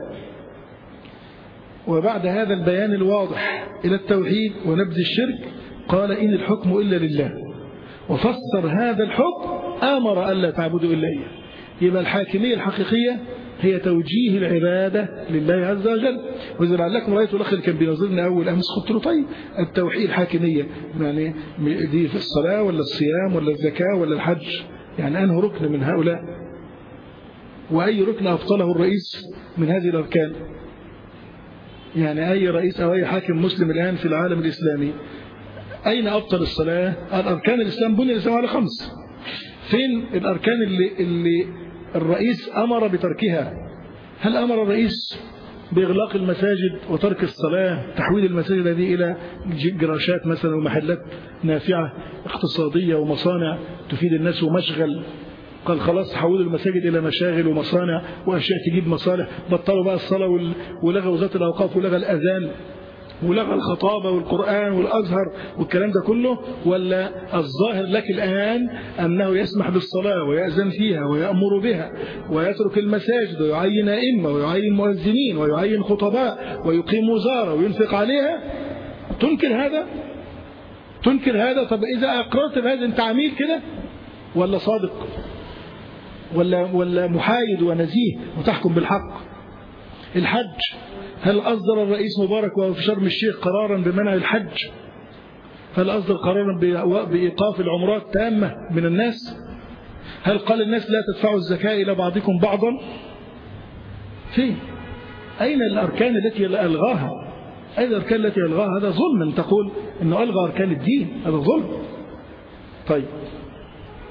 وبعد هذا البيان الواضح إلى التوحيد ونبذ الشرك قال إن الحكم إلا لله وفسر هذا الحكم آمر ألا تعبدوا إلا إياه يبقى الحاكمية الحقيقية هي توجيه العبادة لله عز وجل وإذا لعلكم رأيت الأخ اللي كان بينظرنا أول أمس قلت له طيب التوحيد الحاكمية يعني دي في الصلاة ولا الصيام ولا الزكاة ولا الحج يعني أنه ركن من هؤلاء وأي ركن أبطله الرئيس من هذه الأركان يعني أي رئيس أو أي حاكم مسلم الآن في العالم الإسلامي أين أبطل الصلاة الأركان الإسلام بني الإسلام على خمس فين الأركان اللي, اللي الرئيس أمر بتركها هل أمر الرئيس بإغلاق المساجد وترك الصلاة تحويل المساجد هذه إلى جراشات مثلا ومحلات نافعة اقتصادية ومصانع تفيد الناس ومشغل قال خلاص حولوا المساجد إلى مشاغل ومصانع وأشياء تجيب مصالح بطلوا بقى الصلاة ولغوا وزارة الأوقاف ولغى الأذان ولغى الخطابة والقرآن والأزهر والكلام ده كله ولا الظاهر لك الآن أنه يسمح بالصلاة ويأذن فيها ويأمر بها ويترك المساجد ويعين أئمة ويعين مؤذنين ويعين خطباء ويقيم وزارة وينفق عليها تنكر هذا تنكر هذا طب إذا أقررت بهذا أنت عميل كده ولا صادق ولا ولا محايد ونزيه وتحكم بالحق الحج هل أصدر الرئيس مبارك وهو في شرم الشيخ قرارا بمنع الحج هل أصدر قرارا بإيقاف العمرات تامة من الناس هل قال الناس لا تدفعوا الزكاة إلى بعضكم بعضا فين أين الأركان التي ألغاها أين الأركان التي ألغاها هذا ظلم أن تقول أنه ألغى أركان الدين هذا ظلم طيب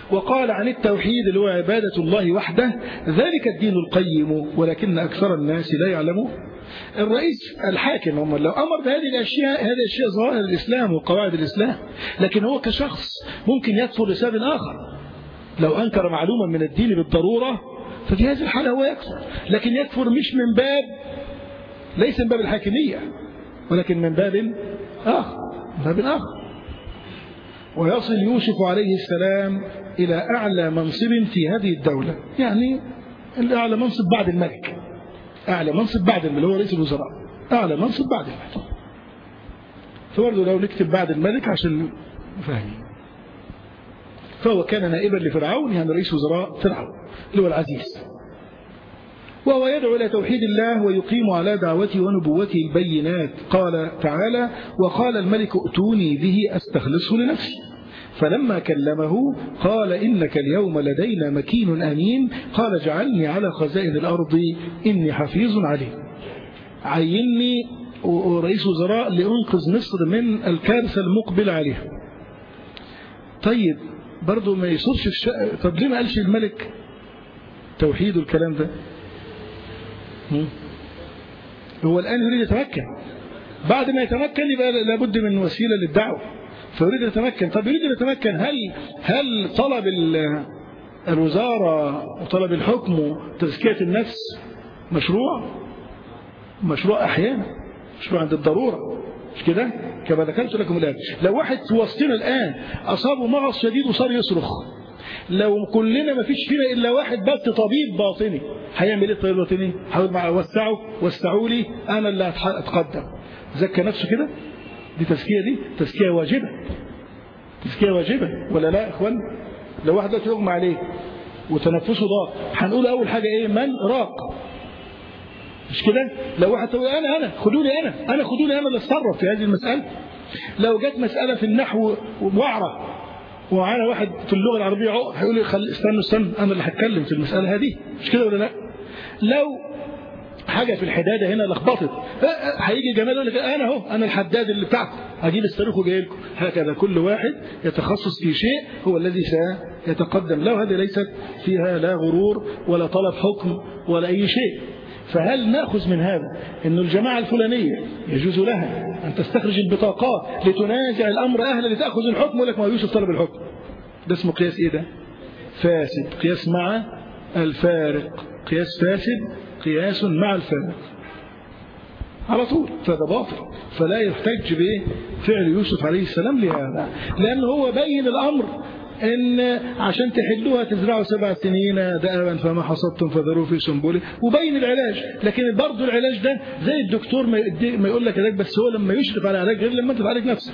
وقال عن التوحيد اللي هو عبادة الله وحده ذلك الدين القيم ولكن أكثر الناس لا يعلمون الرئيس الحاكم هم لو أمر بهذه الأشياء هذه الأشياء ظواهر الإسلام وقواعد الإسلام لكن هو كشخص ممكن يكفر لسبب آخر لو أنكر معلومة من الدين بالضرورة ففي هذه الحالة هو يكفر لكن يكفر مش من باب ليس من باب الحاكمية ولكن من باب آخر من باب آخر ويصل يوسف عليه السلام إلى أعلى منصب في هذه الدولة يعني الأعلى منصب بعد الملك أعلى منصب بعد الملك هو رئيس الوزراء أعلى منصب بعد الملك فبرضه لو نكتب بعد الملك عشان فاهمين فهو كان نائبا لفرعون يعني رئيس وزراء فرعون اللي هو العزيز وهو يدعو إلى توحيد الله ويقيم على دعوته ونبوته البينات قال تعالى وقال الملك ائتوني به أستخلصه لنفسي فلما كلمه قال إنك اليوم لدينا مكين أمين قال اجعلني على خزائن الأرض إني حفيظ عليه عيني رئيس وزراء لأنقذ مصر من الكارثة المقبل عليها طيب برضه ما يصرش الشقة طب ليه ما قالش الملك توحيد الكلام ده هو الآن يريد يتمكن بعد ما يتمكن يبقى لابد من وسيلة للدعوة فيريد يتمكن طب يريد يتمكن هل هل طلب الوزارة وطلب الحكم وتزكية النفس مشروع مشروع أحيانا مشروع عند الضرورة مش كده كما ذكرت لكم الآن لو واحد في وسطنا الآن أصابه مغص شديد وصار يصرخ لو كلنا ما فيش فينا إلا واحد بس طبيب باطني هيعمل ايه الطبيب الباطني حاول مع وسعوا وسعوا لي أنا اللي هتقدم زكى نفسه كده دي تزكية دي تزكية واجبة تزكية واجبة ولا لا يا اخوان لو واحد دلوقتي يغمى عليه وتنفسه ضاق هنقول أول حاجة إيه من راق مش كده لو واحد تقول أنا أنا خدوني أنا أنا خدوني أنا اللي اتصرف في هذه المسألة لو جت مسألة في النحو وعرة ومعانا واحد في اللغة العربية عقر هيقول لي خل... استنوا استنوا أنا اللي هتكلم في المسألة هذه مش كده ولا لا لو حاجة في الحدادة هنا لخبطت هيجي جمال يقول لك أنا أهو أنا الحداد اللي بتاعكم هجيب الصاروخ وجاي لكم هكذا كل واحد يتخصص في شيء هو الذي سيتقدم له هذه ليست فيها لا غرور ولا طلب حكم ولا أي شيء فهل نأخذ من هذا أن الجماعة الفلانية يجوز لها أن تستخرج البطاقات لتنازع الأمر أهلا لتأخذ الحكم ولك ما يوسف طلب الحكم ده اسمه قياس إيه ده فاسد قياس مع الفارق قياس فاسد قياس مع الفارق على طول فهذا باطل فلا يحتج بفعل يوسف عليه السلام لهذا لأن هو بين الأمر ان عشان تحلوها تزرعوا سبع سنين دأبا فما حصدتم فذروه في سنبله وبين العلاج لكن برضه العلاج ده زي الدكتور ما, ما يقول لك علاج بس هو لما يشرف على علاج غير لما انت تعالج نفسك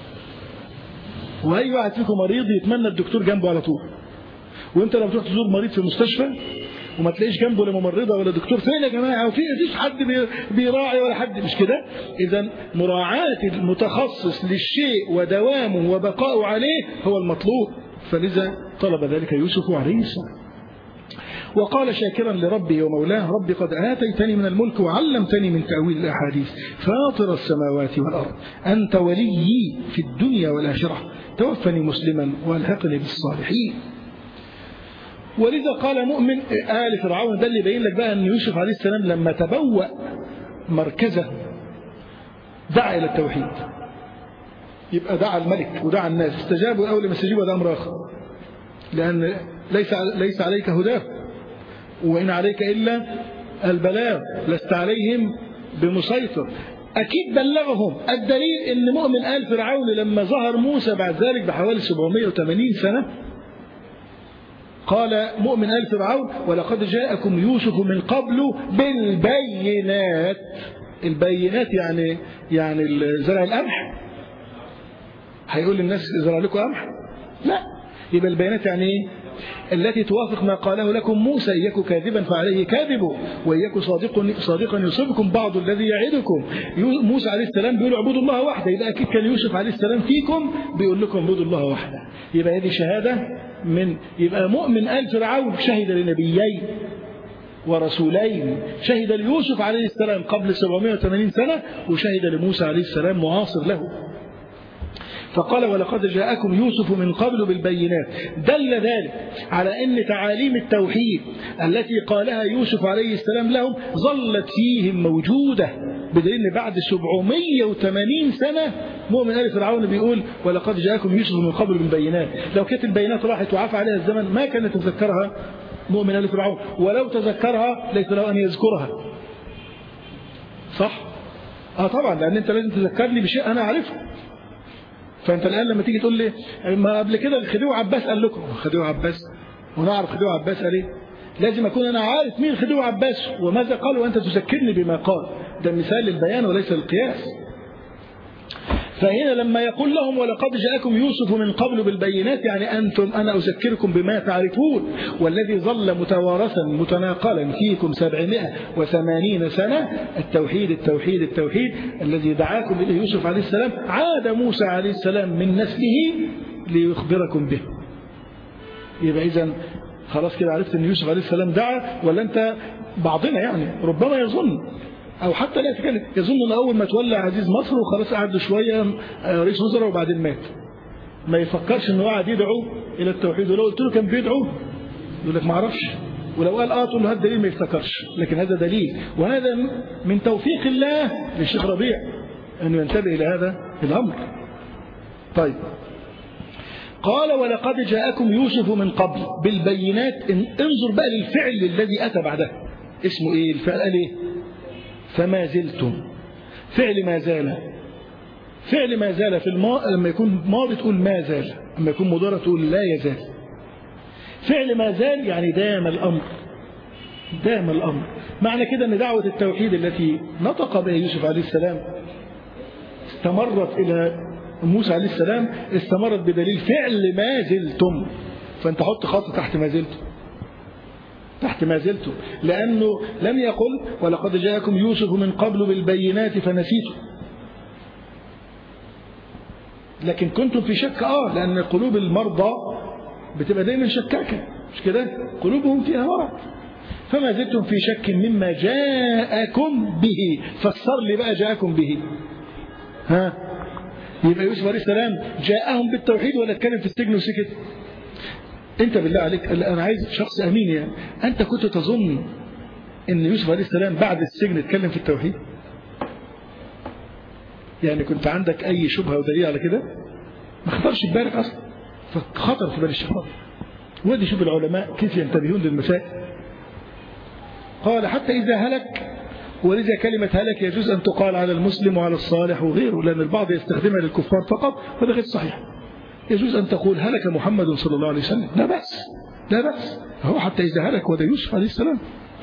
واي واحد فيكم مريض يتمنى الدكتور جنبه على طول وانت لما تروح تزور مريض في المستشفى وما تلاقيش جنبه لا ممرضه ولا دكتور فين يا جماعه وفي مفيش حد بيراعي ولا حد مش كده اذا مراعاه المتخصص للشيء ودوامه وبقائه عليه هو المطلوب فلذا طلب ذلك يوسف عليه السلام وقال شاكرا لربي ومولاه ربي قد آتيتني من الملك وعلمتني من تأويل الأحاديث فاطر السماوات والأرض أنت وليي في الدنيا والآخرة توفني مسلما والحقني بالصالحين ولذا قال مؤمن آل فرعون ده اللي يبين لك بقى أن يوسف عليه السلام لما تبوأ مركزه دعا إلى التوحيد يبقى دعا الملك ودعا الناس استجابوا أول ما استجيبوا ده أمر آخر لأن ليس ليس عليك هداه وإن عليك إلا البلاغ لست عليهم بمسيطر أكيد بلغهم الدليل أن مؤمن آل فرعون لما ظهر موسى بعد ذلك بحوالي 780 سنة قال مؤمن آل فرعون ولقد جاءكم يوسف من قبل بالبينات البينات يعني يعني زرع القمح هيقول للناس زرع لكم قمح لا يبقى البيانات يعني ايه التي توافق ما قاله لكم موسى إياك كاذبا فعليه كاذبه وإياك صادق صادقا يصيبكم بعض الذي يعدكم موسى عليه السلام بيقول اعبدوا الله وحده يبقى أكيد كان يوسف عليه السلام فيكم بيقول لكم اعبدوا الله وحده يبقى هذه شهادة من يبقى مؤمن آل فرعون شهد لنبيين ورسولين شهد ليوسف عليه السلام قبل 780 سنة وشهد لموسى عليه السلام معاصر له فقال ولقد جاءكم يوسف من قبل بالبينات دل ذلك على أن تعاليم التوحيد التي قالها يوسف عليه السلام لهم ظلت فيهم موجودة بدليل بعد 780 سنة مؤمن آل فرعون بيقول ولقد جاءكم يوسف من قبل بالبينات لو كانت البينات راحت وعفى عليها الزمن ما كان يتذكرها مؤمن آل فرعون ولو تذكرها ليس له أن يذكرها صح؟ اه طبعا لأن أنت لازم تذكرني بشيء أنا أعرفه فانت الان لما تيجي تقول لي ما قبل كده الخديوي عباس قال لكم خديوي عباس ونعرف خديوي عباس قال ايه لازم اكون انا عارف مين خديوي عباس وماذا قال وانت تذكرني بما قال ده مثال للبيان وليس للقياس فهنا لما يقول لهم ولقد جاءكم يوسف من قبل بالبينات يعني أنتم أنا أذكركم بما تعرفون والذي ظل متوارثا متناقلا فيكم سبعمائة وثمانين سنة التوحيد التوحيد التوحيد الذي دعاكم إليه يوسف عليه السلام عاد موسى عليه السلام من نسله ليخبركم به يبقى إذا خلاص كده عرفت أن يوسف عليه السلام دعا ولا أنت بعضنا يعني ربما يظن او حتى لا يتكلم يظن ان اول ما تولى عزيز مصر وخلاص قعد شويه رئيس وزراء وبعدين مات ما يفكرش انه قاعد يدعو الى التوحيد ولو قلت له كان بيدعو يقول لك ما اعرفش ولو قال اه تقول له هذا دليل ما يفتكرش لكن هذا دليل وهذا من توفيق الله للشيخ ربيع انه ينتبه الى هذا الامر طيب قال ولقد جاءكم يوسف من قبل بالبينات انظر بقى للفعل الذي اتى بعده اسمه ايه الفعل قال ايه فما زلتم فعل ما زال فعل ما زال في الماء لما يكون ماضي تقول ما زال لما يكون مضارع تقول لا يزال فعل ما زال يعني دام الأمر دام الأمر معنى كده أن دعوة التوحيد التي نطق بها يوسف عليه السلام استمرت إلى موسى عليه السلام استمرت بدليل فعل ما زلتم فأنت حط خط تحت ما زلتم تحت ما زلتم لأنه لم يقل ولقد جاءكم يوسف من قبل بالبينات فنسيتم لكن كنتم في شك آه لأن قلوب المرضى بتبقى دايما شكاكة مش كده قلوبهم فيها مرض فما زلتم في شك مما جاءكم به فسر لي بقى جاءكم به ها يبقى يوسف عليه السلام جاءهم بالتوحيد ولا اتكلم في السجن وسكت انت بالله عليك انا عايز شخص امين يعني انت كنت تظن ان يوسف عليه السلام بعد السجن اتكلم في التوحيد يعني كنت عندك اي شبهه ودليل على كده ما خطرش في بالك اصلا فخطر في بال الشيطان ودي شوف العلماء كيف ينتبهون للمسائل قال حتى اذا هلك ولذا كلمة هلك يجوز أن تقال على المسلم وعلى الصالح وغيره لأن البعض يستخدمها للكفار فقط وهذا غير صحيح يجوز أن تقول هلك محمد صلى الله عليه وسلم لا بأس لا بأس هو حتى إذا هلك وده يوسف عليه السلام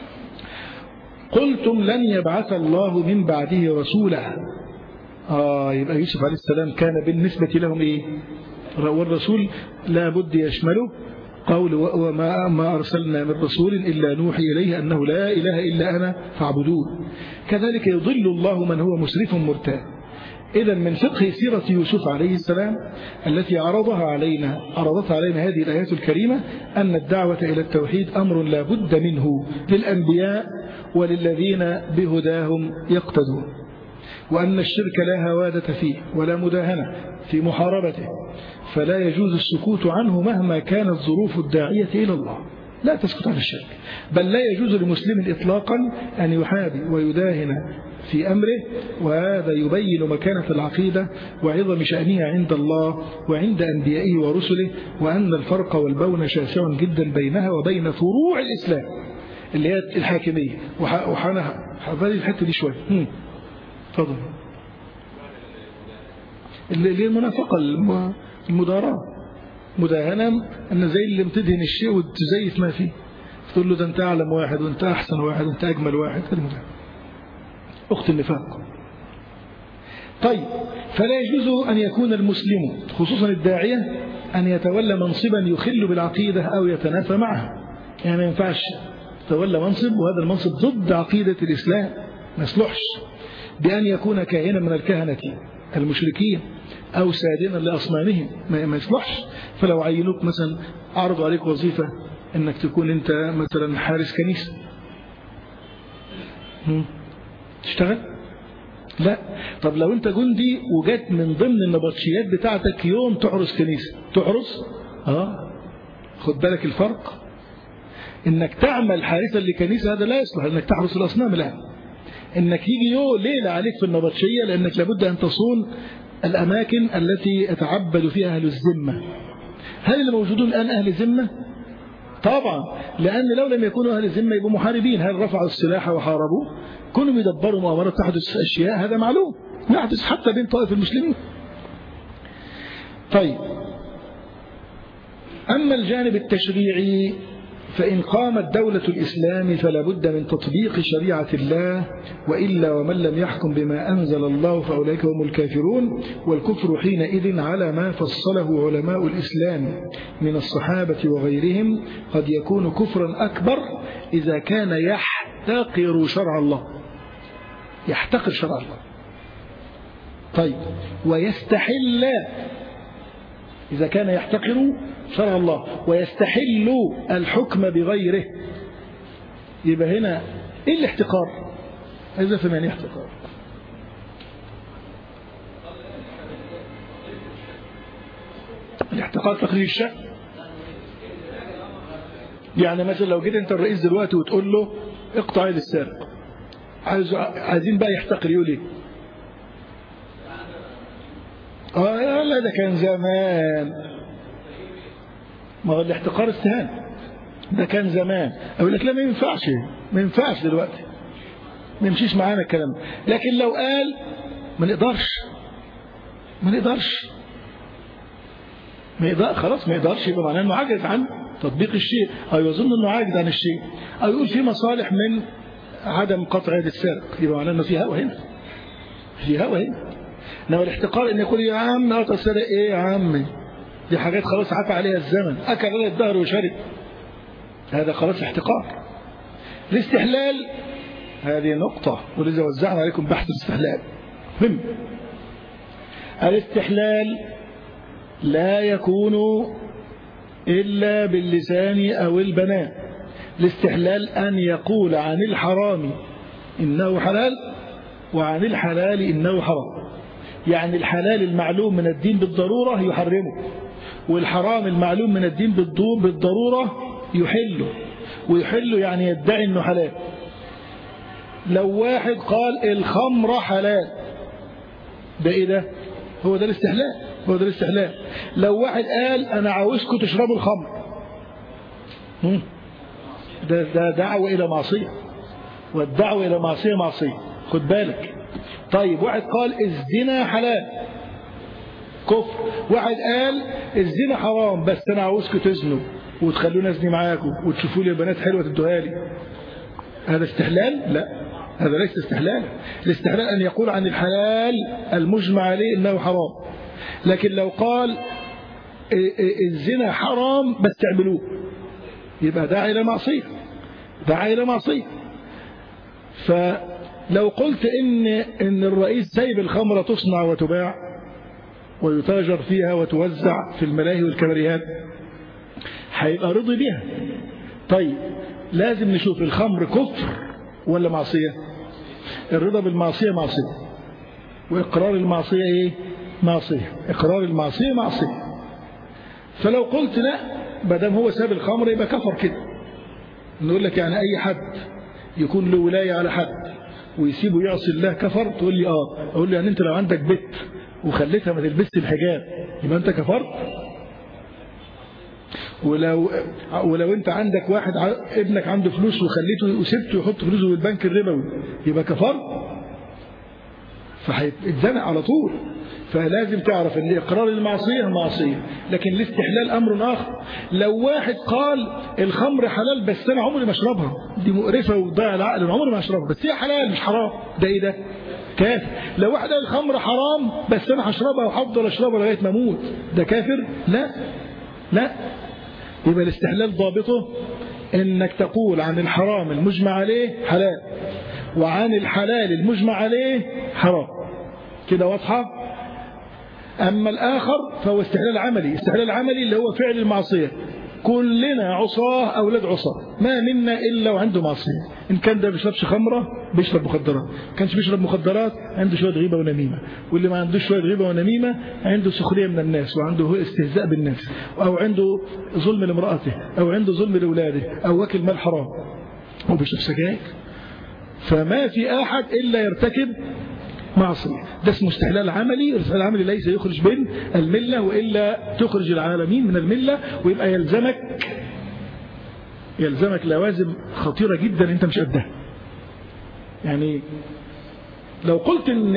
قلتم لن يبعث الله من بعده رسولا آه يبقى يوسف عليه السلام كان بالنسبة لهم إيه والرسول لا بد يشمله قول وما ما أرسلنا من رسول إلا نوحي إليه أنه لا إله إلا أنا فاعبدون كذلك يضل الله من هو مسرف مرتاب إذا من فقه سيرة يوسف عليه السلام التي عرضها علينا عرضتها علينا هذه الآيات الكريمة أن الدعوة إلى التوحيد أمر لا بد منه للأنبياء وللذين بهداهم يقتدون وأن الشرك لا هوادة فيه ولا مداهنة في محاربته فلا يجوز السكوت عنه مهما كانت الظروف الداعية إلى الله لا تسكت عن الشرك بل لا يجوز لمسلم إطلاقا أن يحابي ويداهن في أمره وهذا يبين مكانة العقيدة وعظم شأنها عند الله وعند أنبيائه ورسله وأن الفرق والبون شاسع جدا بينها وبين فروع الإسلام اللي هي الحاكمية وحنا حفظي الحتة دي شوية تفضل اللي هي المنافقة المداراة مداهنة أن زي اللي بتدهن الشيء وتزيف ما فيه تقول له ده أنت أعلم واحد وأنت أحسن واحد وأنت أجمل واحد هذه مداهنة أخت النفاق طيب فلا يجوز أن يكون المسلم خصوصا الداعية أن يتولى منصبا يخل بالعقيدة أو يتنافى معها يعني ما ينفعش تولى منصب وهذا المنصب ضد عقيدة الإسلام ما يصلحش بأن يكون كاهنا من الكهنة المشركين أو سادنا لأصنامهم ما يصلحش فلو عينوك مثلا عرضوا عليك وظيفة أنك تكون أنت مثلا حارس كنيسة تشتغل لا طب لو انت جندي وجات من ضمن النبطشيات بتاعتك يوم تحرس كنيسة تحرس اه خد بالك الفرق انك تعمل حارسا لكنيسة هذا لا يصلح انك تحرس الاصنام لا انك يجي يوم ليلة عليك في النبطشية لانك لابد ان تصون الاماكن التي يتعبد فيها اهل الذمة هل اللي موجودون الان اهل ذمة طبعا لأن لو لم يكونوا أهل الذمة يبقوا محاربين هل رفعوا السلاح وحاربوا كانوا يدبروا مؤامرات تحدث أشياء هذا معلوم يحدث حتى بين طائف المسلمين طيب أما الجانب التشريعي فإن قامت دولة الإسلام فلا بد من تطبيق شريعة الله وإلا ومن لم يحكم بما أنزل الله فأولئك هم الكافرون والكفر حينئذ على ما فصله علماء الإسلام من الصحابة وغيرهم قد يكون كفرا أكبر إذا كان يحتقر شرع الله يحتقر شرع الله طيب ويستحل إذا كان يحتقر شرع الله ويستحل الحكم بغيره يبقى هنا ايه الاحتقار اذا فهم يعني احتقار الاحتقار تقرير الشأن يعني مثلا لو جيت انت الرئيس دلوقتي وتقول له اقطع يد السارق عايز عايزين بقى يحتقر يقول ايه اه لا ده كان زمان ما هو الاحتقار استهان ده كان زمان اقول لك لا ما ينفعش ما ينفعش دلوقتي ما يمشيش معانا الكلام لكن لو قال ما نقدرش ما نقدرش ما يقدر خلاص ما يقدرش يبقى معناه انه عاجز عن تطبيق الشيء او يظن انه عاجز عن الشيء او يقول في مصالح من عدم قطع يد السارق يبقى معناه انه في هوى هنا في هوى هنا انما الاحتقار ان يقول يا عم قطع السارق ايه يا عمي دي حاجات خلاص عفى عليها الزمن أكل عليها الدهر وشرب هذا خلاص احتقار الاستحلال هذه نقطة ولذا وزعنا عليكم بحث الاستحلال مهم الاستحلال لا يكون إلا باللسان أو البنان الاستحلال أن يقول عن الحرام إنه حلال وعن الحلال إنه حرام يعني الحلال المعلوم من الدين بالضرورة يحرمه والحرام المعلوم من الدين بالضرورة يحله ويحله يعني يدعي انه حلال لو واحد قال الخمر حلال ده ايه ده هو ده الاستحلال هو ده الاستحلال لو واحد قال انا عاوزكم تشربوا الخمر ده, ده دعوة الى معصية والدعوة الى معصية معصية خد بالك طيب واحد قال الزنا حلال كفر واحد قال الزنا حرام بس انا عاوزكم تزنوا وتخلوني ازني معاكم وتشوفوا لي بنات حلوه تدوها لي هذا استحلال لا هذا ليس استحلال الاستحلال ان يقول عن الحلال المجمع عليه انه حرام لكن لو قال الزنا حرام بس تعملوه يبقى داعي الى معصيه داعي الى معصيه فلو قلت ان ان الرئيس سايب الخمره تصنع وتباع ويتاجر فيها وتوزع في الملاهي والكباريهات هيبقى رضي بيها طيب لازم نشوف الخمر كفر ولا معصية الرضا بالمعصية معصية وإقرار المعصية إيه معصية إقرار المعصية معصية فلو قلت لا بدم هو ساب الخمر يبقى كفر كده نقول لك يعني أي حد يكون له ولاية على حد ويسيبه يعصي الله كفر تقول لي اه اقول له يعني انت لو عندك بيت وخليتها ما تلبسش الحجاب يبقى انت كفرت ولو ولو انت عندك واحد ابنك عنده فلوس وخليته وسبته يحط فلوسه في البنك الربوي يبقى كفرت فهيتزنق على طول فلازم تعرف ان اقرار المعصيه معصيه لكن الاستحلال امر اخر لو واحد قال الخمر حلال بس انا عمري ما اشربها دي مقرفه وتضيع العقل انا عمري ما اشربها بس هي حلال مش حرام ده ايه ده كافر لو واحد قال الخمر حرام بس انا هشربها وهفضل اشربها لغايه ما اموت ده كافر لا لا يبقى الاستحلال ضابطه انك تقول عن الحرام المجمع عليه حلال وعن الحلال المجمع عليه حرام كده واضحه اما الاخر فهو استحلال عملي استحلال عملي اللي هو فعل المعصيه كلنا عصاه أولاد عصاه ما منا إلا وعنده معصية إن كان ده بيشربش خمرة بيشرب مخدرات كانش بيشرب مخدرات عنده شوية غيبة ونميمة واللي ما عندوش شوية غيبة ونميمة عنده سخرية من الناس وعنده استهزاء بالناس أو عنده ظلم لامرأته أو عنده ظلم لأولاده أو واكل مال حرام وبيشرب سجاير فما في أحد إلا يرتكب معصية ده اسمه استحلال عملي الاستحلال العملي ليس يخرج من الملة وإلا تخرج العالمين من الملة ويبقى يلزمك يلزمك لوازم خطيرة جدا انت مش قدها يعني لو قلت ان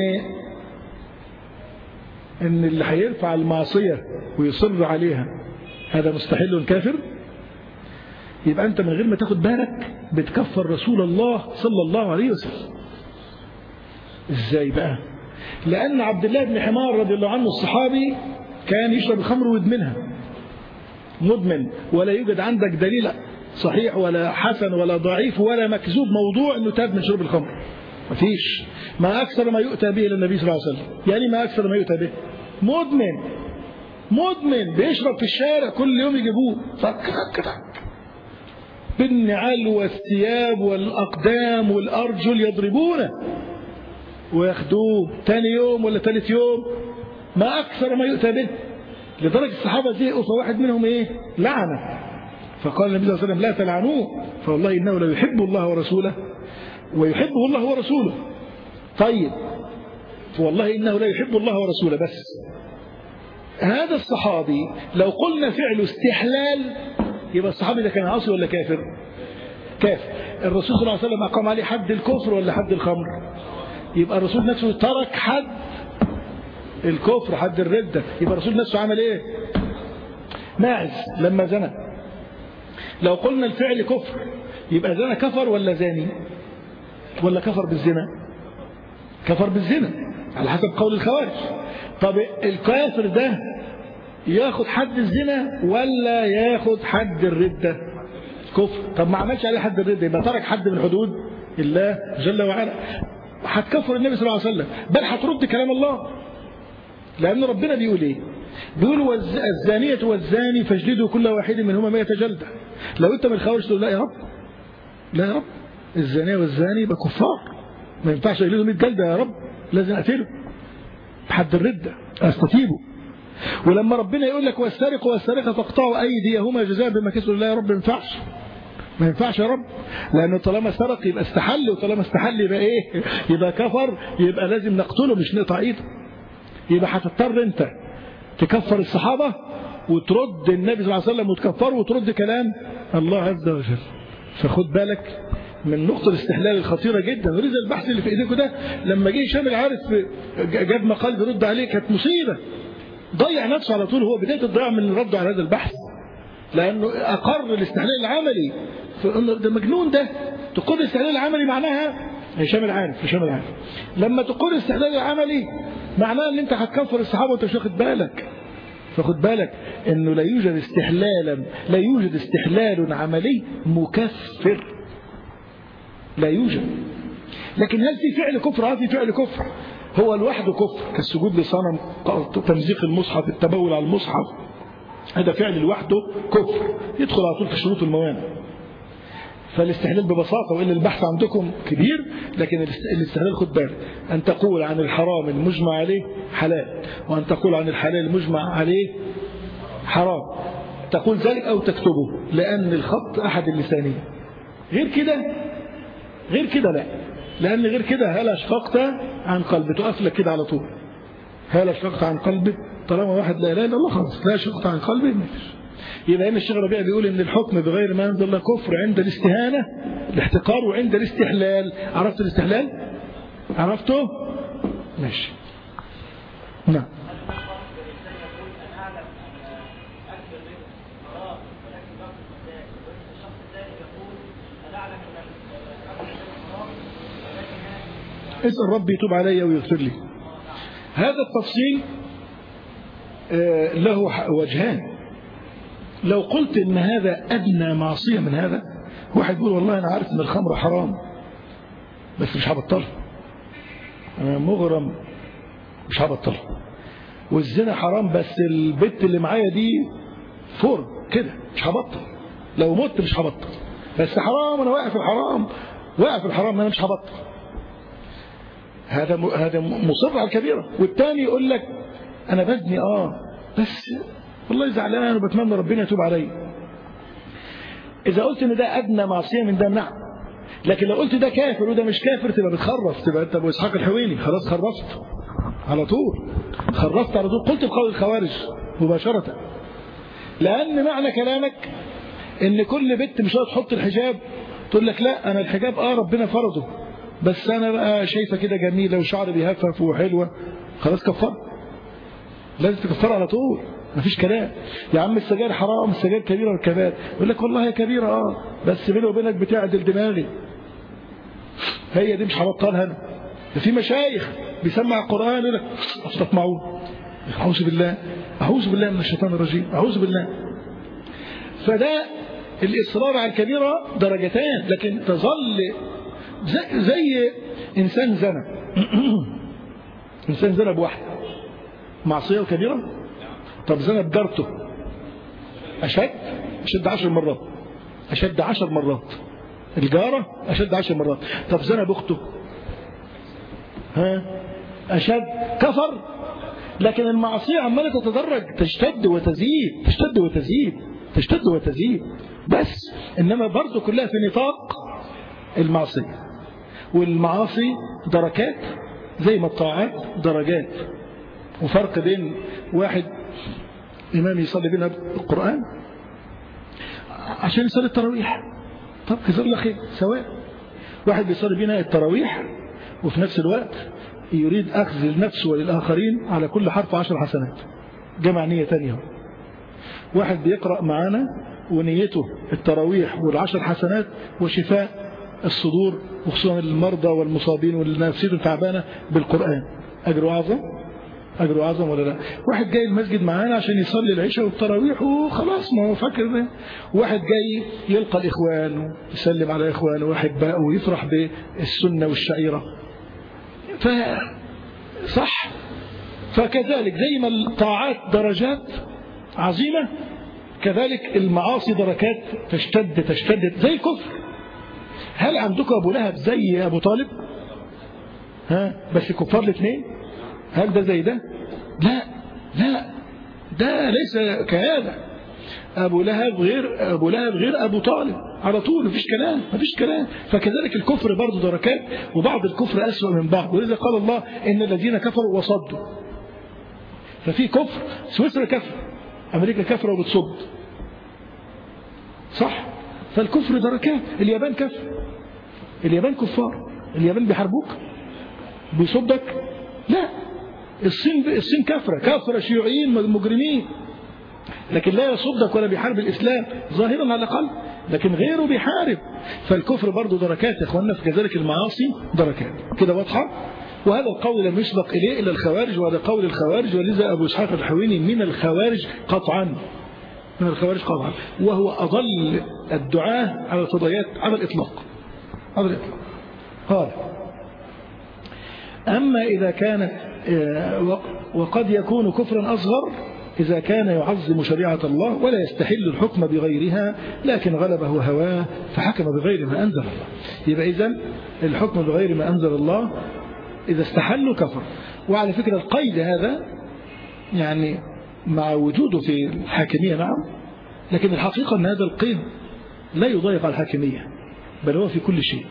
ان اللي هيرفع المعصية ويصر عليها هذا مستحيل كافر يبقى انت من غير ما تاخد بالك بتكفر رسول الله صلى الله عليه وسلم ازاي بقى لان عبد الله بن حمار رضي الله عنه الصحابي كان يشرب الخمر ويدمنها مدمن ولا يوجد عندك دليل صحيح ولا حسن ولا ضعيف ولا مكذوب موضوع انه تاب من شرب الخمر مفيش ما اكثر ما يؤتى به الى النبي صلى الله عليه وسلم يعني ما اكثر ما يؤتى به مدمن مدمن بيشرب في الشارع كل يوم يجيبوه بالنعال والثياب والأقدام والأرجل يضربونه وياخدوه تاني يوم ولا ثالث يوم ما أكثر ما يؤتى به لدرجة الصحابة زهقوا فواحد منهم إيه لعنة فقال النبي صلى الله عليه وسلم لا تلعنوه فوالله إنه لا يحب الله ورسوله ويحبه الله ورسوله طيب فوالله إنه لا يحب الله ورسوله بس هذا الصحابي لو قلنا فعل استحلال يبقى الصحابي ده كان عاصي ولا كافر كافر الرسول صلى الله عليه وسلم أقام عليه حد الكفر ولا حد الخمر يبقى الرسول نفسه ترك حد الكفر حد الردة يبقى الرسول نفسه عمل ايه ماعز لما زنى لو قلنا الفعل كفر يبقى زنى كفر ولا زاني ولا كفر بالزنا كفر بالزنا على حسب قول الخوارج طب الكافر ده ياخد حد الزنا ولا ياخد حد الردة كفر طب ما عملش عليه حد الردة يبقى ترك حد من حدود الله جل وعلا هتكفر النبي صلى الله عليه وسلم بل هترد كلام الله لأن ربنا بيقول ايه بيقول الزانية والزاني فاجلدوا كل واحد منهما مئة جلدة لو انت من الخوارج تقول لا يا رب لا يا رب الزانية والزاني يبقى كفار ما ينفعش اجلدوا 100 جلدة يا رب لازم اقتله بحد الردة استتيبه ولما ربنا يقول لك والسارق والسارقة فاقطعوا أيديهما جزاء بما كسبوا لا يا رب ما ينفعش ما ينفعش يا رب لأنه طالما سرق يبقى استحل وطالما استحل يبقى إيه يبقى كفر يبقى لازم نقتله مش نقطع إيده يبقى هتضطر أنت تكفر الصحابة وترد النبي صلى الله عليه وسلم وتكفره وترد كلام الله عز وجل فخد بالك من نقطة الاستحلال الخطيرة جدا ولذا البحث اللي في ايديكم ده لما جه هشام العارف جاب مقال بيرد عليه كانت مصيبة ضيع نفسه على طول هو بداية الضياع من رده على هذا البحث لأنه أقر الاستحلال العملي ده مجنون ده تقول الاستحلال العملي معناها هشام العارف هشام العارف لما تقول الاستحلال العملي معناها ان انت هتكفر الصحابة وانت مش واخد بالك فخد بالك انه لا يوجد استحلالا لا يوجد استحلال عملي مكفر لا يوجد لكن هل في فعل كفر هل في فعل كفر هو لوحده كفر كالسجود لصنم تمزيق المصحف التبول على المصحف هذا فعل لوحده كفر يدخل على طول في شروط الموانع فالاستحلال ببساطة وإن البحث عندكم كبير لكن الاستحلال خد بالك أن تقول عن الحرام المجمع عليه حلال وأن تقول عن الحلال المجمع عليه حرام تقول ذلك أو تكتبه لأن الخط أحد اللسانين غير كده غير كده لا لأن غير كده هل أشفقت عن قلبي تقف لك كده على طول هل أشفقت عن قلبي طالما واحد لا إله إلا الله خلاص لا أشفقت عن قلبي مفيش يبقى هنا الشيخ ربيع بيقول ان الحكم بغير ما انزل الله كفر عند الاستهانه الاحتقار وعند الاستحلال عرفت الاستحلال عرفته ماشي نعم اسأل ربي يتوب علي ويغفر لي هذا التفصيل له وجهان لو قلت ان هذا ادنى معصيه من هذا واحد يقول والله انا عارف ان الخمر حرام بس مش هبطلها انا مغرم مش هبطلها والزنا حرام بس البت اللي معايا دي فرج كده مش هبطل لو مت مش هبطل بس حرام انا واقف في الحرام واقف في الحرام انا مش هبطل هذا هذا مصر على الكبيره والتاني يقول لك انا بزني اه بس والله زعلان وبتمنى ربنا يتوب عليا اذا قلت ان ده ادنى معصيه من ده نعم لكن لو قلت ده كافر وده مش كافر تبقى بتخرف تبقى انت ابو اسحاق الحويني خلاص خرفت على طول خرفت على طول قلت بقول الخوارج مباشره لان معنى كلامك ان كل بنت مش هتحط الحجاب تقول لك لا انا الحجاب اه ربنا فرضه بس انا بقى شايفه كده جميله وشعر بيهفف وحلوه خلاص كفر لازم تكفر على طول مفيش كلام يا عم السجاير حرام السجاير كبيره والكبائر يقول لك والله هي كبيره اه بس بيني وبينك بتعدل دماغي هي دي مش هبطلها انا ده في مشايخ بيسمع القران يقول لك اصطف معون اعوذ بالله اعوذ بالله من الشيطان الرجيم اعوذ بالله فده الاصرار على الكبيره درجتان لكن تظل زي, زي انسان زنى انسان زنى بواحده معصيه وكبيره طب زنى بجارته اشد اشد عشر مرات اشد عشر مرات الجاره اشد عشر مرات طب زنى باخته ها اشد كفر لكن المعصيه عماله تتدرج تشتد وتزيد تشتد وتزيد تشتد وتزيد بس انما برضه كلها في نطاق المعصيه والمعاصي دركات زي ما الطاعات درجات وفرق بين واحد إمام يصلي بنا القرآن عشان يصلي التراويح طب جزاه الله خير سواء واحد بيصلي بنا التراويح وفي نفس الوقت يريد أخذ لنفسه وللآخرين على كل حرف عشر حسنات جمع نية تانية واحد بيقرأ معانا ونيته التراويح والعشر حسنات وشفاء الصدور وخصوصا المرضى والمصابين واللي نفسيتهم تعبانه بالقرآن أجر أعظم أجر أعظم ولا لا واحد جاي المسجد معانا عشان يصلي العشاء والتراويح وخلاص ما هو فاكر ده واحد جاي يلقى الإخوان ويسلم على إخوانه وأحبائه ويفرح بالسنة والشعيرة ف صح فكذلك زي ما الطاعات درجات عظيمة كذلك المعاصي دركات تشتد تشتد زي الكفر هل عندكم أبو لهب زي أبو طالب ها بس كفار الاثنين هل ده زي ده لا لا ده ليس كهذا أبو لهب غير أبو لهب غير أبو طالب على طول مفيش كلام مفيش كلام فكذلك الكفر برضه دركات وبعض الكفر أسوأ من بعض ولذا قال الله إن الذين كفروا وصدوا ففي كفر سويسرا كفر أمريكا كفرة وبتصد صح فالكفر دركات اليابان كفر اليابان كفار اليابان بيحاربوك بيصدك لا الصين الصين كفرة كفرة شيوعيين مجرمين لكن لا يصدك ولا بيحارب الإسلام ظاهرا على الأقل لكن غيره بيحارب فالكفر برضه دركات يا اخوانا فكذلك المعاصي دركات كده واضحة وهذا القول لم يسبق إليه إلا الخوارج وهذا قول الخوارج ولذا أبو إسحاق الحويني من الخوارج قطعا من الخوارج قطعا وهو أضل الدعاة على الفضائيات على الإطلاق على الإطلاق قال أما إذا كانت وقد يكون كفرا أصغر إذا كان يعظم شريعة الله ولا يستحل الحكم بغيرها لكن غلبه هواه فحكم بغير ما أنزل الله يبقى إذن الحكم بغير ما أنزل الله إذا استحلوا كفر وعلى فكرة القيد هذا يعني مع وجوده في الحاكمية نعم لكن الحقيقة أن هذا القيد لا يضايق على الحاكمية بل هو في كل شيء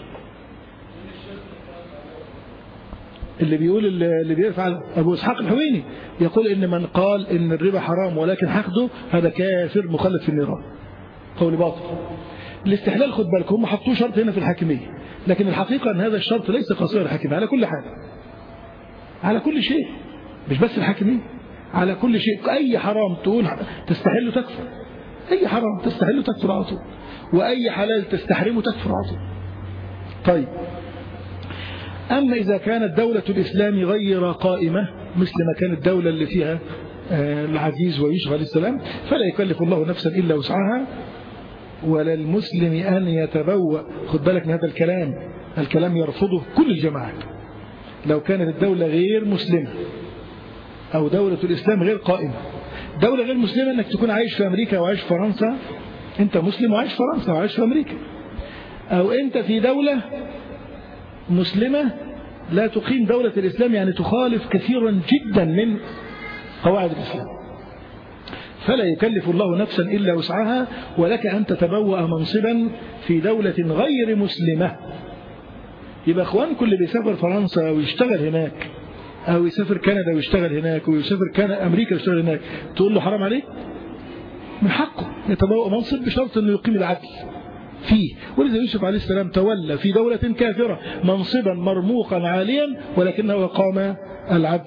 اللي بيقول اللي بيرفع أبو إسحاق الحويني يقول إن من قال إن الربا حرام ولكن حقده هذا كافر مخلد في النيران قول باطل الاستحلال خد بالك هم حطوه شرط هنا في الحاكمية لكن الحقيقة أن هذا الشرط ليس قصير الحاكمية على كل حال على كل شيء مش بس الحاكمية على كل شيء أي حرام تقول تستحله تكفر أي حرام تستحله تكفر على طول وأي حلال تستحرمه تكفر على طول طيب أما إذا كانت دولة الإسلام غير قائمة مثل ما كانت الدولة اللي فيها العزيز ويوسف عليه السلام فلا يكلف الله نفسا إلا وسعها ولا المسلم أن يتبوأ خد بالك من هذا الكلام الكلام يرفضه كل الجماعات لو كانت الدولة غير مسلمة أو دولة الإسلام غير قائمة دولة غير مسلمة انك تكون عايش في امريكا وعايش في فرنسا انت مسلم وعايش في فرنسا وعايش في امريكا او انت في دولة مسلمة لا تقيم دولة الاسلام يعني تخالف كثيرا جدا من قواعد الاسلام فلا يكلف الله نفسا إلا وسعها ولك أن تتبوأ منصبا في دولة غير مسلمة يبقى أخوانكم اللي بيسافر فرنسا ويشتغل هناك أو يسافر كندا ويشتغل هناك ويسافر كندا أمريكا ويشتغل هناك تقول له حرام عليه من حقه يتبوأ منصب بشرط أنه يقيم العدل فيه ولذا يوسف عليه السلام تولى في دولة كافرة منصبا مرموقا عاليا ولكنه قام العدل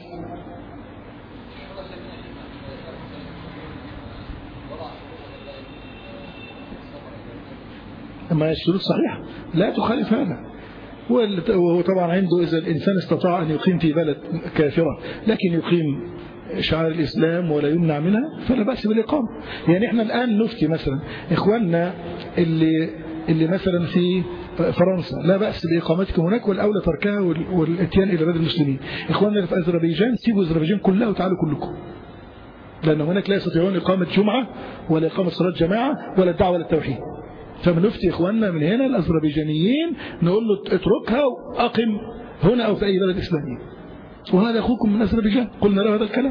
أما الشروط صحيحة لا تخالف هذا وهو طبعا عنده إذا الإنسان استطاع أن يقيم في بلد كافرة لكن يقيم شعار الإسلام ولا يمنع منها فلا بأس بالإقامة يعني إحنا الآن نفتي مثلا إخواننا اللي اللي مثلا في فرنسا لا بأس بإقامتكم هناك والأولى تركها والاتيان إلى بلد المسلمين إخواننا اللي في أذربيجان سيبوا أذربيجان كلها وتعالوا كلكم لأن هناك لا يستطيعون إقامة جمعة ولا إقامة صلاة جماعة ولا الدعوة للتوحيد فبنفتي إخواننا من هنا الأذربيجانيين نقول له اتركها وأقم هنا أو في أي بلد إسلامي وهذا أخوكم من أذربيجان قلنا له هذا الكلام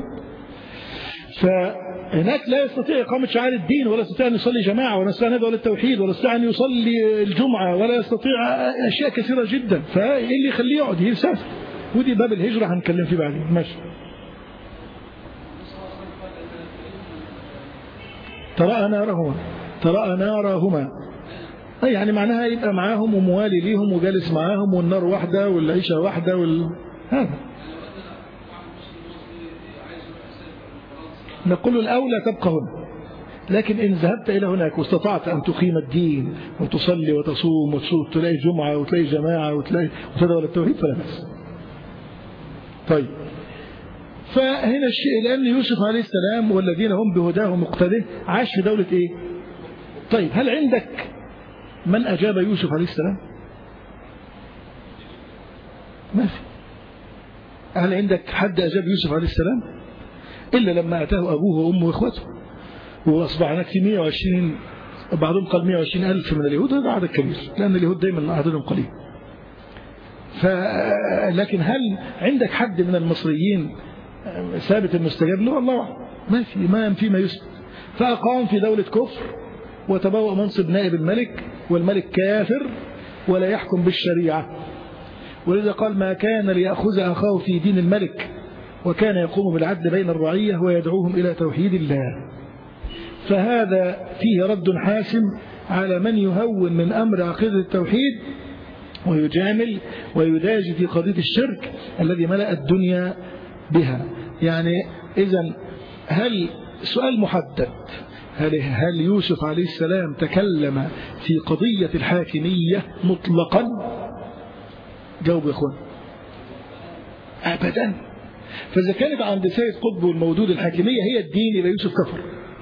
فهناك لا يستطيع إقامة شعائر الدين ولا يستطيع أن يصلي جماعة ولا يستطيع أن يدعو للتوحيد ولا يستطيع أن يصلي الجمعة ولا يستطيع أشياء كثيرة جدا فإيه اللي يخليه يقعد يسافر ودي باب الهجرة هنتكلم فيه بعدين ماشي ترى نارهما ترى نارهما أي يعني معناها يبقى معاهم وموالي ليهم وجالس معاهم والنار واحدة والعيشة واحدة وال... هذا نقول الأولى تبقى هنا لكن إن ذهبت إلى هناك واستطعت أن تقيم الدين وتصلي وتصوم وتصوم تلاقي جمعة وتلاقي جماعة وتلاقي وتدور التوحيد فلا بأس طيب فهنا الشيء لأن يوسف عليه السلام والذين هم بهداه مقتده عاش في دولة إيه طيب هل عندك من أجاب يوسف عليه السلام ما في هل عندك حد أجاب يوسف عليه السلام إلا لما أتاه أبوه وأمه وإخوته وأصبح هناك في 120 بعضهم قال 120 ألف من اليهود هذا عدد كبير لأن اليهود دائما عددهم قليل ف لكن هل عندك حد من المصريين ثابت المستجاب له الله ما في ما فيما يثبت فأقام في دولة كفر وتبوأ منصب نائب الملك والملك كافر ولا يحكم بالشريعة ولذا قال ما كان ليأخذ أخاه في دين الملك وكان يقوم بالعدل بين الرعية ويدعوهم إلى توحيد الله فهذا فيه رد حاسم على من يهون من أمر عقيدة التوحيد ويجامل ويداجي في قضية الشرك الذي ملأ الدنيا بها يعني إذا هل سؤال محدد هل, هل يوسف عليه السلام تكلم في قضية الحاكمية مطلقا جاوب يا اخوان أبدا فإذا كانت عند سيد قطب والمودود الحاكمية هي الدين يبقى يوسف كفر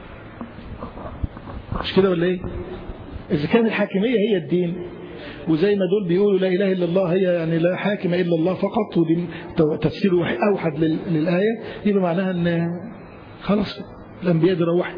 مش كده ولا ايه إذا كان الحاكمية هي الدين وزي ما دول بيقولوا لا إله إلا الله هي يعني لا حاكم إلا الله فقط ودي تفسير أوحد للآية يبقى معناها أن خلاص الأنبياء دي روحت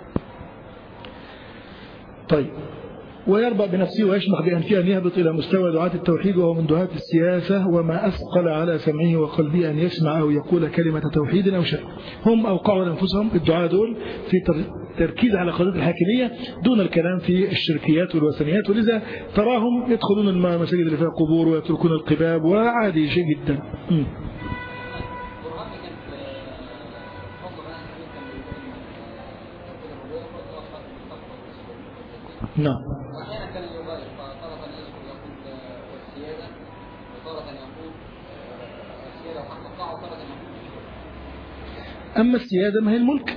طيب ويربأ بنفسه ويشمخ بأنفه أن يهبط إلى مستوى دعاة التوحيد وهو من دعاة السياسة وما أثقل على سمعه وقلبه أن يسمع أو يقول كلمة توحيد أو شرك هم أوقعوا أنفسهم الدعاة دول في تركيز على قضية الحاكمية دون الكلام في الشركيات والوثنيات ولذا تراهم يدخلون المساجد اللي فيها قبور ويتركون القباب وعادي شيء جدا م. نعم واحيانا كان يغير فتارة يذكر يقول والسيادة وتارة يقول السيادة وحق الطاعة وتارة يقول أما السيادة ما هي الملك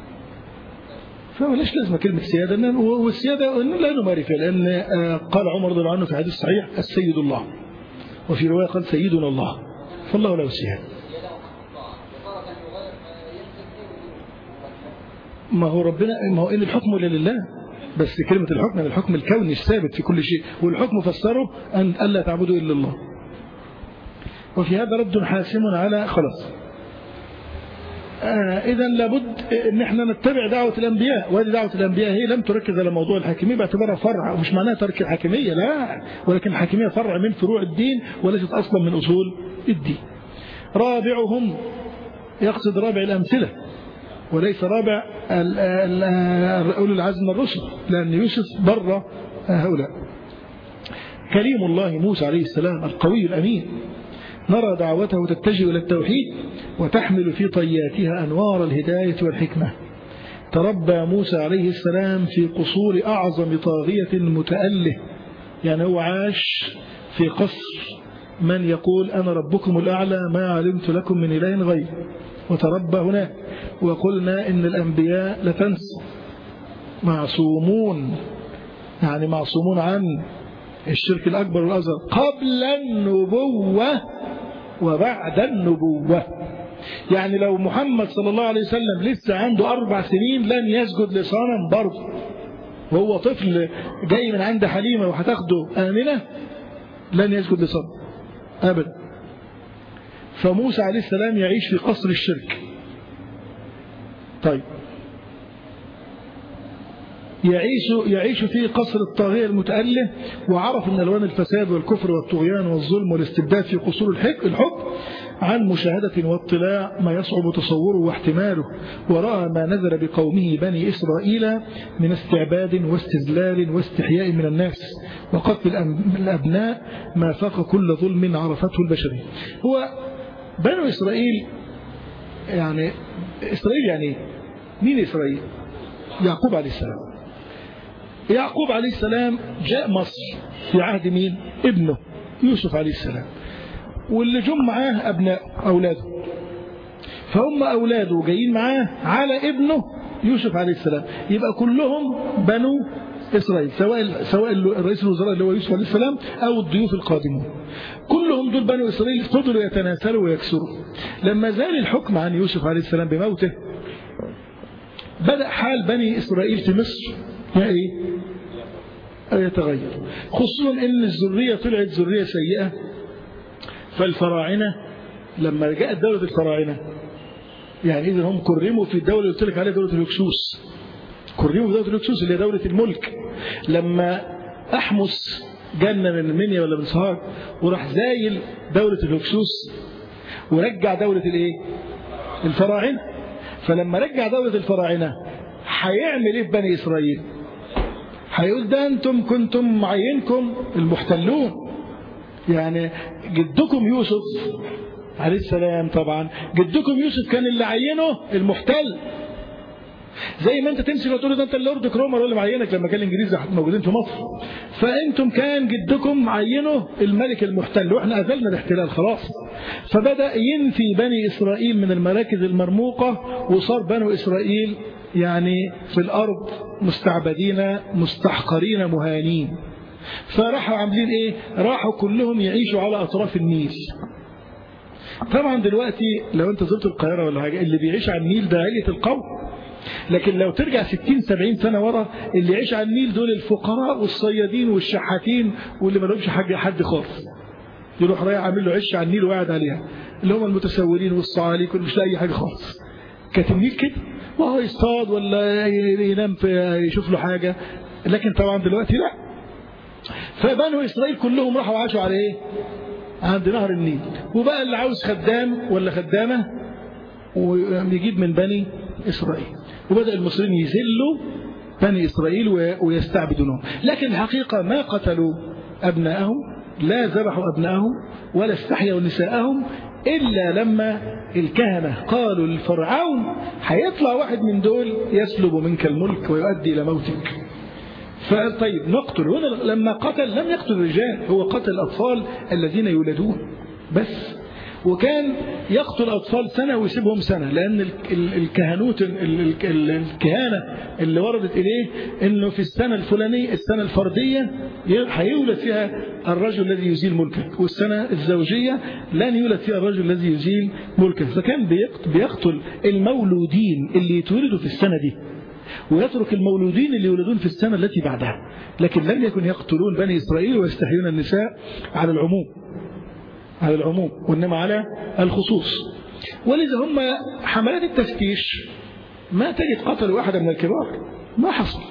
فملاش لازمة كلمة سيادة والسيادة لا نماري فيها لأن قال عمر رضي الله عنه في حديث صحيح السيد الله وفي رواية قال سيدنا الله فالله له السيادة السيادة وحق الطاعة وتارة يغير فيمسك ما هو ربنا ما هو إن الحكم إلا لله بس كلمة الحكم الحكم الكوني الثابت في كل شيء والحكم فسره أن ألا تعبدوا إلا الله وفي هذا رد حاسم على خلاص آه إذا لابد إن احنا نتبع دعوة الأنبياء وهذه دعوة الأنبياء هي لم تركز على موضوع الحاكمية باعتبارها فرع ومش معناها ترك الحاكمية لا ولكن الحاكمية فرع من فروع الدين وليست أصلا من أصول الدين رابعهم يقصد رابع الأمثلة وليس رابع أولي العزم من الرسل لأن يوسف بر هؤلاء كريم الله موسى عليه السلام القوي الأمين نرى دعوته تتجه إلى التوحيد وتحمل في طياتها أنوار الهداية والحكمة تربى موسى عليه السلام في قصور أعظم طاغية متأله يعني هو عاش في قصر من يقول أنا ربكم الأعلى ما علمت لكم من إله غير وتربى هناك وقلنا إن الأنبياء لتنسى معصومون يعني معصومون عن الشرك الأكبر والأصغر قبل النبوة وبعد النبوة يعني لو محمد صلى الله عليه وسلم لسه عنده أربع سنين لن يسجد لصنم برضه وهو طفل جاي من عند حليمة وهتاخده آمنة لن يسجد لصنم أبدا فموسى عليه السلام يعيش في قصر الشرك طيب يعيش يعيش في قصر الطاغية المتأله وعرف من ألوان الفساد والكفر والطغيان والظلم والاستبداد في قصور الحب عن مشاهدة واطلاع ما يصعب تصوره واحتماله ورأى ما نزل بقومه بني إسرائيل من استعباد واستذلال واستحياء من الناس وقتل الأبناء ما فاق كل ظلم عرفته البشرية هو بنو إسرائيل يعني إسرائيل يعني مين إسرائيل يعقوب عليه السلام يعقوب عليه السلام جاء مصر في عهد مين ابنه يوسف عليه السلام واللي جم معاه أبناء أولاده فهم أولاده جايين معاه على ابنه يوسف عليه السلام يبقى كلهم بنو إسرائيل سواء سواء رئيس الوزراء اللي هو يوسف عليه السلام أو الضيوف القادمون كلهم دول بنو إسرائيل فضلوا يتناسلوا ويكسروا لما زال الحكم عن يوسف عليه السلام بموته بدأ حال بني إسرائيل في مصر ايه يتغير خصوصا ان الذريه طلعت ذريه سيئه فالفراعنه لما جاءت دوله الفراعنه يعني اذا هم كرموا في الدوله اللي قلت لك عليها دوله الهكسوس كرموا في دوله الهكسوس اللي هي دوله الملك لما احمس جنة من المنيا ولا من سهاج وراح زايل دولة الهكسوس ورجع دولة الايه الفراعنة فلما رجع دولة الفراعنة هيعمل ايه في بني اسرائيل هيقول ده انتم كنتم معينكم المحتلون يعني جدكم يوسف عليه السلام طبعا جدكم يوسف كان اللي عينه المحتل زي ما انت تمسك وتقول ده انت اللورد كرومر اللي معينك لما كان الانجليز موجودين في مصر فانتم كان جدكم معينه الملك المحتل واحنا اذلنا الاحتلال خلاص فبدا ينفي بني اسرائيل من المراكز المرموقه وصار بنو اسرائيل يعني في الارض مستعبدين مستحقرين مهانين فراحوا عاملين ايه راحوا كلهم يعيشوا على اطراف النيل طبعا دلوقتي لو انت زرت القاهره ولا حاجه اللي بيعيش على النيل ده علية القوم لكن لو ترجع 60 70 سنة ورا اللي يعيش على النيل دول الفقراء والصيادين والشحاتين واللي ما لهمش حاجة حد خالص يروح رايح عامل له عش على النيل وقاعد عليها اللي هم المتسولين والصعاليك مش لاقي حاجة خالص كانت النيل كده وهو يصطاد ولا ينام في يشوف له حاجة لكن طبعا دلوقتي لا فبنو إسرائيل كلهم راحوا عاشوا على ايه عند نهر النيل وبقى اللي عاوز خدام ولا خدامة ويجيب من بني إسرائيل وبدأ المصريين يذلوا بني إسرائيل ويستعبدونهم لكن الحقيقة ما قتلوا أبنائهم لا ذبحوا أبنائهم ولا استحيوا نساءهم إلا لما الكهنة قالوا للفرعون هيطلع واحد من دول يسلب منك الملك ويؤدي إلى موتك فقال طيب نقتل هنا لما قتل لم يقتل الرجال هو قتل الأطفال الذين يولدون بس وكان يقتل أطفال سنة ويسيبهم سنة لأن الكهنوت الكهانة اللي وردت إليه أنه في السنة الفلانية السنة الفردية هيولد فيها الرجل الذي يزيل ملكك والسنة الزوجية لن يولد فيها الرجل الذي يزيل ملكك فكان بيقتل المولودين اللي يتولدوا في السنة دي ويترك المولودين اللي يولدون في السنة التي بعدها لكن لم يكن يقتلون بني إسرائيل ويستحيون النساء على العموم على العموم وإنما على الخصوص ولذا هم حملات التفتيش ما تجد قتل واحدة من الكبار ما حصل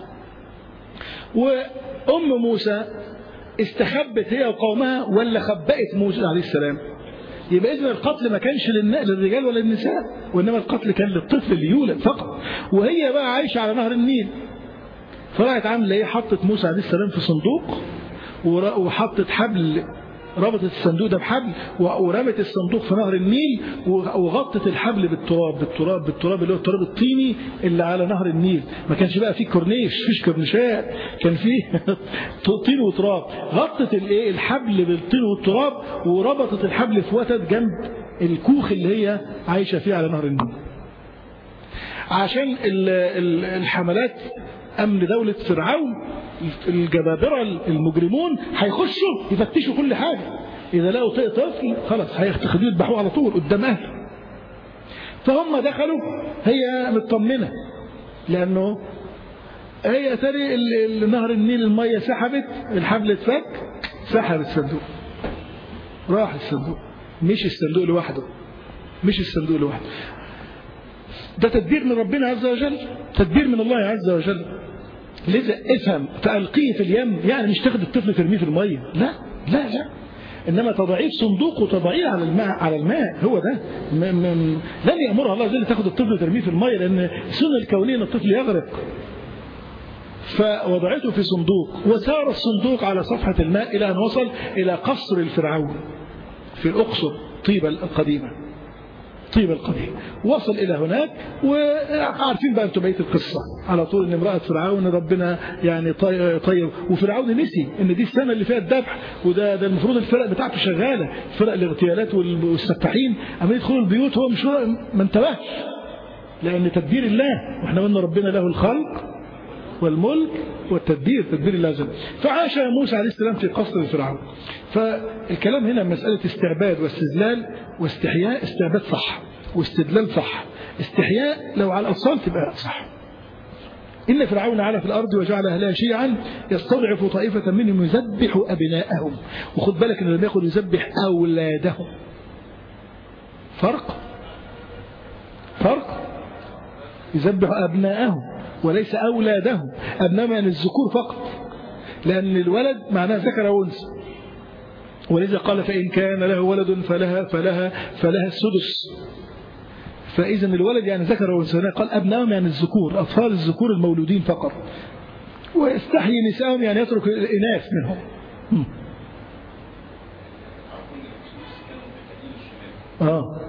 وأم موسى استخبت هي وقومها ولا خبأت موسى عليه السلام يبقى إذن القتل ما كانش للرجال ولا للنساء وإنما القتل كان للطفل اللي يولد فقط وهي بقى عايشة على نهر النيل فراحت عامله ايه حطت موسى عليه السلام في صندوق وحطت حبل ربطت الصندوق ده بحبل ورمت الصندوق في نهر النيل وغطت الحبل بالتراب بالتراب بالتراب اللي هو التراب الطيني اللي على نهر النيل ما كانش بقى فيه كورنيش فيش كورنيشات كان فيه طين وتراب غطت الايه الحبل بالطين والتراب وربطت الحبل في وتد جنب الكوخ اللي هي عايشه فيه على نهر النيل عشان الحملات أمن دولة فرعون الجبابرة المجرمون هيخشوا يفتشوا كل حاجة إذا لقوا طفل خلاص هياخدوه يذبحوه على طول قدام أهله فهم دخلوا هي مطمنة لأنه هي تري نهر النيل المية سحبت الحبل اتفك سحب الصندوق راح الصندوق مش الصندوق لوحده مش الصندوق لوحده ده تدبير من ربنا عز وجل تدبير من الله عز وجل لذا افهم تألقيه في اليم يعني مش تاخد الطفل ترميه في المية لا لا لا انما تضعيه في صندوق وتضعيه على الماء على الماء هو ده م م لن يامرها الله جل تاخد الطفل وترميه في المية لان السنه الكونيه ان الطفل يغرق فوضعته في صندوق وسار الصندوق على صفحة الماء إلى أن وصل إلى قصر الفرعون في الأقصر طيبة القديمة طيب القديم وصل إلى هناك وعارفين بقى أنتم بقية القصة على طول إن امرأة فرعون ربنا يعني طيب وفرعون نسي إن دي السنة اللي فيها الذبح وده ده المفروض الفرق بتاعته شغالة فرق الاغتيالات والسفاحين عمالين يدخلوا البيوت هو مش ما انتبهش لأن تدبير الله واحنا قلنا ربنا له الخلق والملك والتدبير تدبير الله عز وجل فعاش موسى عليه السلام في قصر فرعون فالكلام هنا مسألة استعباد واستذلال واستحياء استعباد صح واستدلال صح استحياء لو على الأصال تبقى صح إن فرعون علا في الأرض وجعل أهلها شيعا يستضعف طائفة منهم يذبح أبناءهم وخد بالك إنه لم يقل يذبح أولادهم فرق فرق يذبح أبناءهم وليس أولادهم أبناء يعني الذكور فقط لأن الولد معناه ذكر وأنثى ولذا قال فإن كان له ولد فلها فلها فلها السدس فإذا الولد يعني ذكر وأنثى قال أبنائهم يعني الذكور أطفال الذكور المولودين فقط ويستحيي نسائهم يعني يترك الإناث منهم آه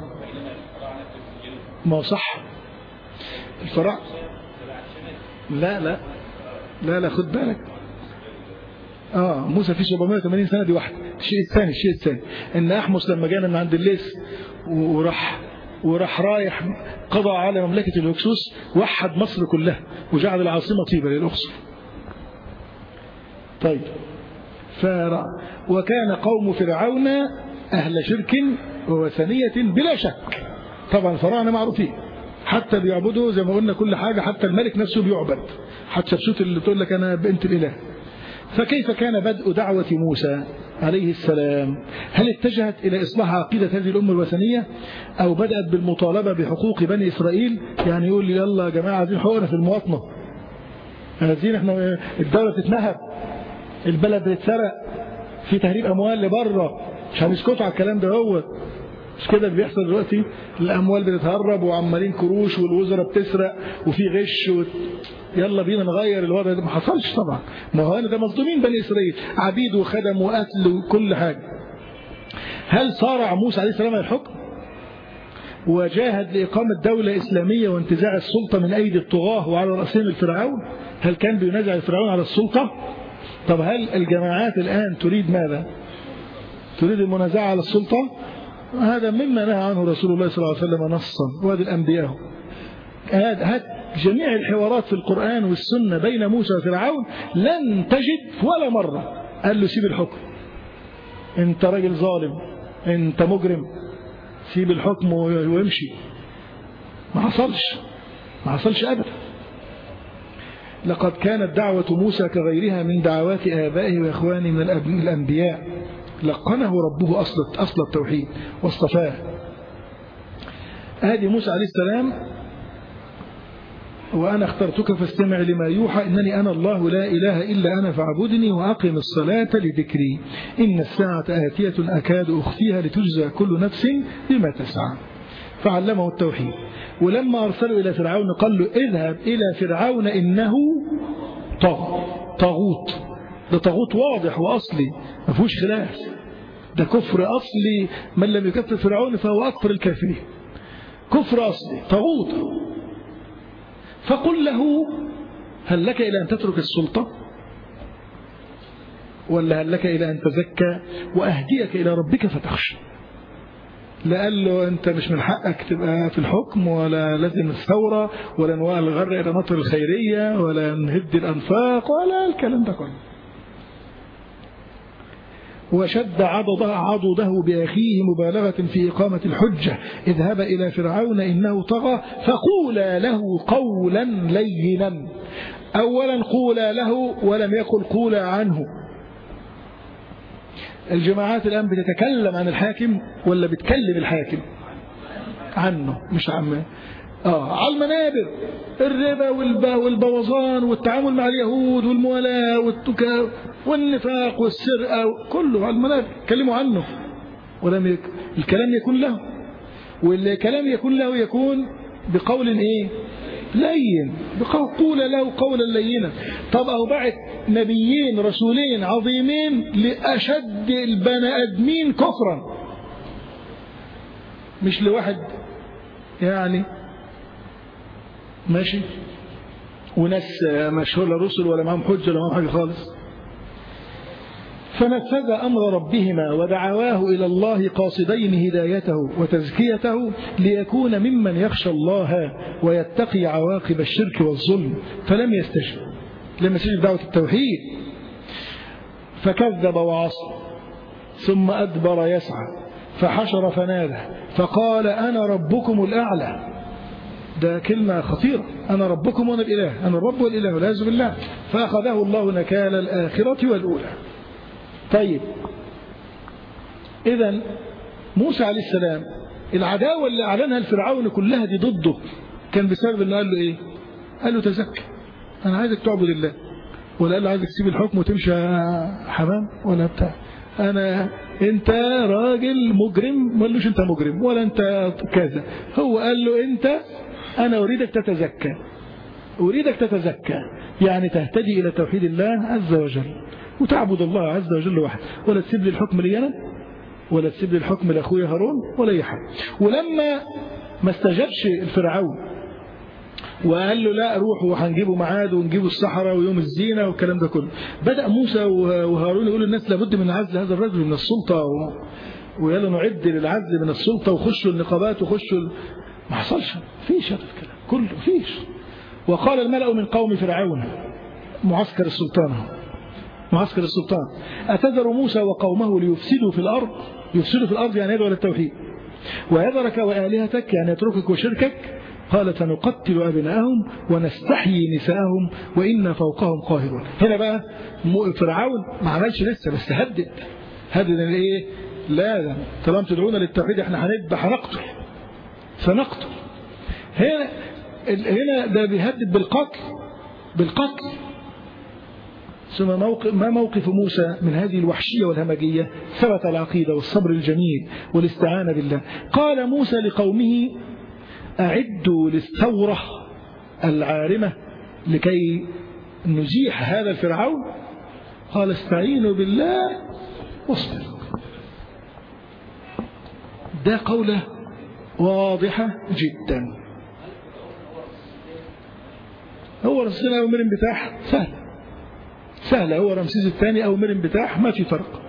ما صح الفراعنة لا لا لا لا خد بالك اه موسى في 780 سنه دي واحده الشيء الثاني الشيء الثاني ان احمس لما جانا من عند الليث وراح وراح رايح قضى على مملكه الهكسوس وحد مصر كلها وجعل العاصمه طيبه للاقصر طيب فرع وكان قوم فرعون اهل شرك ووثنيه بلا شك طبعا الفراعنه معروفين حتى بيعبدوا زي ما قلنا كل حاجة حتى الملك نفسه بيعبد حتى الشوت اللي تقول لك أنا بنت الإله فكيف كان بدء دعوة موسى عليه السلام هل اتجهت إلى إصلاح عقيدة هذه الأمة الوثنية أو بدأت بالمطالبة بحقوق بني إسرائيل يعني يقول لي يلا يا جماعة عايزين حقوقنا في المواطنة عايزين احنا الدولة تتنهب البلد بتتسرق في تهريب أموال لبره مش هنسكتوا على الكلام ده هو مش كده اللي بيحصل دلوقتي الاموال بتتهرب وعمالين كروش والوزراء بتسرق وفي غش و... يلا بينا نغير الوضع ده ما حصلش طبعا ما هو ده مظلومين بني اسرائيل عبيد وخدم وقتل وكل حاجه هل صارع موسى عليه السلام الحكم وجاهد لإقامة دولة إسلامية وانتزاع السلطة من أيدي الطغاة وعلى رأسهم الفرعون هل كان بينازع الفرعون على السلطة طب هل الجماعات الآن تريد ماذا تريد المنازعة على السلطة هذا مما نهى عنه رسول الله صلى الله عليه وسلم نصا وهذه الأنبياء هذا جميع الحوارات في القرآن والسنة بين موسى وفرعون لن تجد ولا مرة قال له سيب الحكم انت راجل ظالم انت مجرم سيب الحكم وامشي ما حصلش ما حصلش أبدا لقد كانت دعوة موسى كغيرها من دعوات آبائه وإخوانه من الأنبياء لقنه ربه أصل أصل التوحيد واصطفاه هذه موسى عليه السلام وأنا اخترتك فاستمع لما يوحى إنني أنا الله لا إله إلا أنا فاعبدني وأقم الصلاة لذكري إن الساعة آتية أكاد أخفيها لتجزى كل نفس بما تسعى فعلمه التوحيد ولما أرسله إلى فرعون قال له اذهب إلى فرعون إنه طغى طاغوت ده طاغوت واضح وأصلي ما فيهوش خلاف ده كفر أصلي من لم يكفر فرعون فهو أكثر الكافرين كفر أصلي طاغوت فقل له هل لك إلى أن تترك السلطة ولا هل لك إلى أن تزكى وأهديك إلى ربك فتخشى لا قال له أنت مش من حقك تبقى في الحكم ولا لازم الثورة ولا نوال الغر إلى نطر الخيرية ولا نهد الأنفاق ولا الكلام ده كله وشد عضده, عضده بأخيه مبالغة في إقامة الحجة اذهب إلى فرعون إنه طغى فقولا له قولا لينا أولا قولا له ولم يقل قولا عنه الجماعات الآن بتتكلم عن الحاكم ولا بتكلم الحاكم عنه مش عنه آه على المنابر الربا والبا والبوظان والتعامل مع اليهود والموالاة والتكا والنفاق والسرقة كله على المنابر كلموا عنه ولم يك... الكلام يكون له والكلام يكون له يكون بقول ايه لين قول له قولا لينا طب أو بعت نبيين رسولين عظيمين لأشد البني آدمين كفرا مش لواحد يعني ماشي وناس مشهور لا رسل ولا معهم حجة ولا معهم حاجة خالص فنفذ أمر ربهما ودعواه إلى الله قاصدين هدايته وتزكيته ليكون ممن يخشى الله ويتقي عواقب الشرك والظلم فلم يستجب لم يستجب دعوة التوحيد فكذب وعصى ثم أدبر يسعى فحشر فنادى فقال أنا ربكم الأعلى ده كلمة خطيرة أنا ربكم وأنا الإله أنا الرب والإله والعياذ بالله فأخذه الله نكال الآخرة والأولى طيب إذا موسى عليه السلام العداوة اللي أعلنها الفرعون كلها دي ضده كان بسبب أنه قال له إيه قال له تزكى أنا عايزك تعبد الله ولا قال له عايزك تسيب الحكم وتمشي حمام ولا بتاع أنا أنت راجل مجرم ما قالوش أنت مجرم ولا أنت كذا هو قال له أنت أنا أريدك تتزكى أريدك تتزكى يعني تهتدي إلى توحيد الله عز وجل وتعبد الله عز وجل وحده ولا تسيب لي الحكم لي أنا ولا تسيب لي الحكم لأخويا هارون ولا أي حاجة ولما ما استجابش الفرعون وقال له لا روح وهنجيبه معاد ونجيبه الصحراء ويوم الزينة والكلام ده كله بدأ موسى وهارون يقولوا الناس لابد من عزل هذا الرجل من السلطة و... ويلا نعد للعزل من السلطة وخشوا النقابات وخشوا ال... ما حصلش فيش هذا الكلام كله فيش وقال الملأ من قوم فرعون معسكر السلطان معسكر السلطان أتذر موسى وقومه ليفسدوا في الأرض يفسدوا في الأرض يعني يدعو للتوحيد ويذرك وآلهتك يعني يتركك وشركك قال سنقتل أبناءهم ونستحيي نساءهم وإنا فوقهم قاهرون هنا بقى فرعون ما عملش لسه بس هدد هدد الايه لا ده طالما تدعونا للتوحيد احنا هنذبح هنقتل سنقتل هنا هنا ده بيهدد بالقتل بالقتل ثم موقف ما موقف موسى من هذه الوحشية والهمجية ثبت العقيدة والصبر الجميل والاستعانة بالله قال موسى لقومه أعدوا للثورة العارمة لكي نزيح هذا الفرعون قال استعينوا بالله واصبروا ده قوله واضحة جدا هو رمسيس أو مرن بتاعها سهل سهلة هو رمسيس الثاني أو مرن بتاعها ما في فرق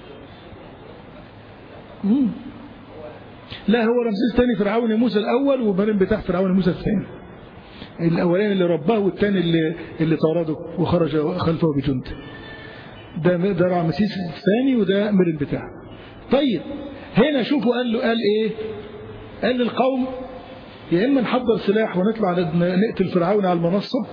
مم. لا هو رمسيس الثاني فرعون موسى الأول ومرن بتاع فرعون موسى الثاني الأولاني اللي رباه والثاني اللي اللي طارده وخرج خلفه بجند ده ده رمسيس الثاني وده مرن بتاعه طيب هنا شوفوا قال له قال ايه قال للقوم يا اما نحضر سلاح ونطلع نقتل فرعون على المنصه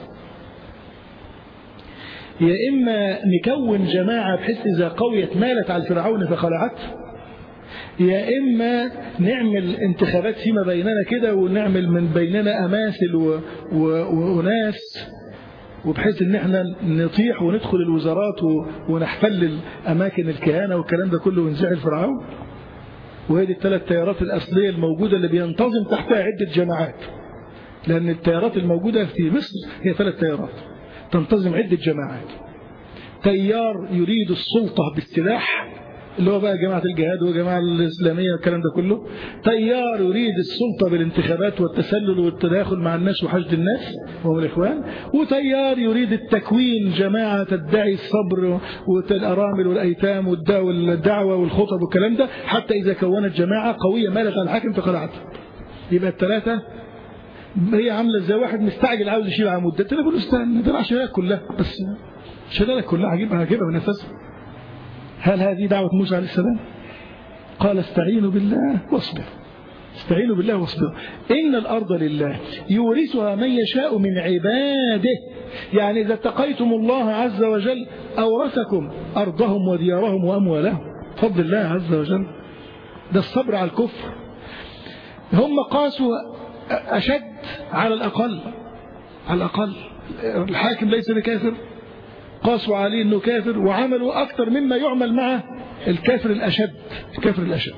يا اما نكون جماعه بحيث اذا قويت مالت على الفرعون فخلعته يا إما نعمل انتخابات فيما بيننا كده ونعمل من بيننا أماثل و... و... وناس وبحيث ان احنا نطيح وندخل الوزارات و... ونحتل اماكن الكهانه والكلام ده كله ونزعل فرعون وهي دي الثلاث تيارات الاصليه الموجوده اللي بينتظم تحتها عده جماعات لان التيارات الموجوده في مصر هي ثلاث تيارات تنتظم عده جماعات تيار يريد السلطه بالسلاح اللي هو بقى جماعة الجهاد والجماعة الإسلامية والكلام ده كله تيار يريد السلطة بالانتخابات والتسلل والتداخل مع الناس وحشد الناس وهم الإخوان وتيار يريد التكوين جماعة تدعي الصبر والأرامل والأيتام والدعوة والخطب والكلام ده حتى إذا كونت جماعة قوية مالت على الحاكم فخلعته يبقى الثلاثة هي عاملة زي واحد مستعجل عاوز يشيل عمود ده تقول له استنى ده العشرية كلها بس شلالك كلها هجيبها هجيبها بنفسها هل هذه دعوة موسى عليه السلام قال استعينوا بالله واصبروا استعينوا بالله واصبروا إن الأرض لله يورثها من يشاء من عباده يعني إذا اتقيتم الله عز وجل أورثكم أرضهم وديارهم وأموالهم فضل الله عز وجل ده الصبر على الكفر هم قاسوا أشد على الأقل على الأقل الحاكم ليس بكافر قاسوا عليه انه كافر وعملوا اكثر مما يعمل مع الكافر الاشد الكافر الاشد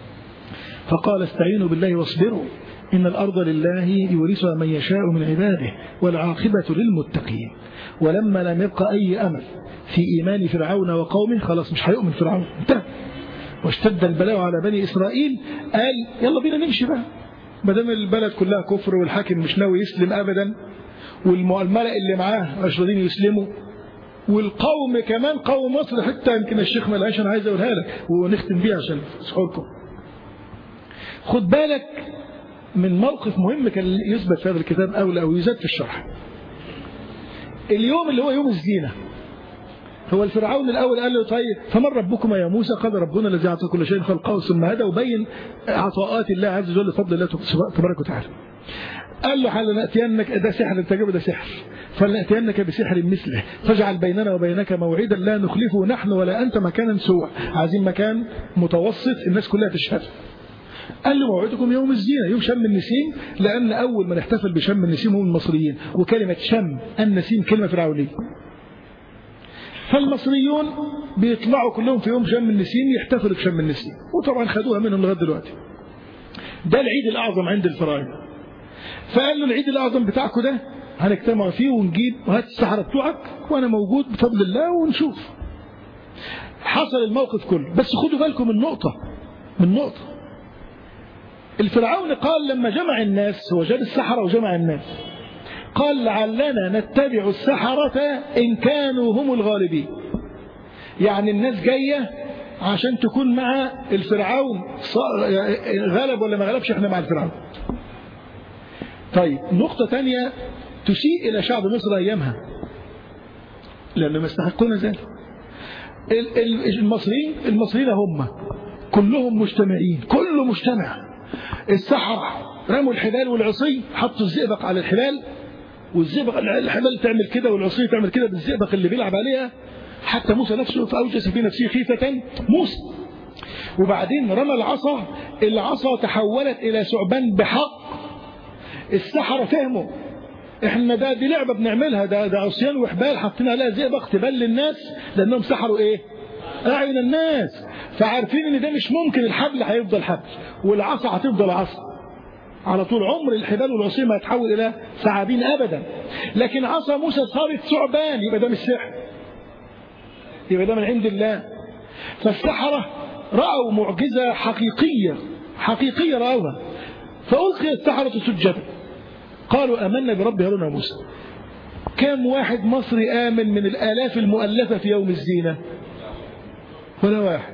فقال استعينوا بالله واصبروا ان الارض لله يورثها من يشاء من عباده والعاقبه للمتقين ولما لم يبقى اي امل في ايمان فرعون وقومه خلاص مش هيؤمن فرعون انتهى واشتد البلاء على بني اسرائيل قال يلا بينا نمشي بقى ما دام البلد كلها كفر والحاكم مش ناوي يسلم ابدا والملأ اللي معاه مش راضيين يسلموا والقوم كمان قوم مصر حتى يمكن الشيخ ملهاش انا عايز اقولها لك ونختم بيها عشان سحوركم خد بالك من موقف مهم كان يثبت في هذا الكتاب أولى أو يزاد في الشرح اليوم اللي هو يوم الزينة هو الفرعون الأول قال له طيب فمن ربكما يا موسى قال ربنا الذي أعطى كل شيء خلقه ثم هدى وبين عطاءات الله عز وجل فضل الله تبارك وتعالى قال له حال نأتينك ده سحر انت جايبه ده سحر فلنأتينك بسحر مثله فاجعل بيننا وبينك موعدا لا نخلفه نحن ولا أنت مكانا سوء عايزين مكان متوسط الناس كلها تشهد قال له موعدكم يوم الزينة يوم شم النسيم لأن أول من احتفل بشم النسيم هم المصريين وكلمة شم النسيم كلمة فرعونية فالمصريون بيطلعوا كلهم في يوم شم النسيم يحتفلوا بشم النسيم وطبعا خدوها منهم لغايه دلوقتي ده العيد الأعظم عند الفراعنة فقال له العيد الأعظم بتاعكم ده هنجتمع فيه ونجيب وهات السحرة بتوعك وأنا موجود بفضل الله ونشوف حصل الموقف كله بس خدوا بالكم من نقطة من نقطة الفرعون قال لما جمع الناس هو جاب السحرة وجمع الناس قال لعلنا نتبع السحرة إن كانوا هم الغالبين يعني الناس جاية عشان تكون مع الفرعون غلب ولا ما غلبش احنا مع الفرعون طيب نقطة تانية تسيء إلى شعب مصر أيامها لأنهم يستحقون ذلك المصريين المصريين هم كلهم مجتمعين كله مجتمع السحرة رموا الحبال والعصي حطوا الزئبق على الحبال والزئبق الحبال تعمل كده والعصي تعمل كده بالزئبق اللي بيلعب عليها حتى موسى نفسه فأوجس في نفسه خيفة موسى وبعدين رمى العصا العصا تحولت إلى ثعبان بحق السحرة فهموا احنا ده دي لعبة بنعملها ده ده عصيان وحبال حاطين عليها زئبق تبان للناس لأنهم سحروا ايه أعين الناس فعارفين ان ده مش ممكن الحبل هيفضل حبل والعصا هتفضل عصا على طول عمر الحبال والعصي ما يتحول الى ثعابين ابدا لكن عصا موسى صارت ثعبان يبقى ده مش سحر يبقى ده من عند الله فالسحرة رأوا معجزة حقيقية حقيقية رأوها فألقي السحرة سجدا قالوا آمنا برب هارون وموسى كم واحد مصري آمن من الآلاف المؤلفة في يوم الزينة ولا واحد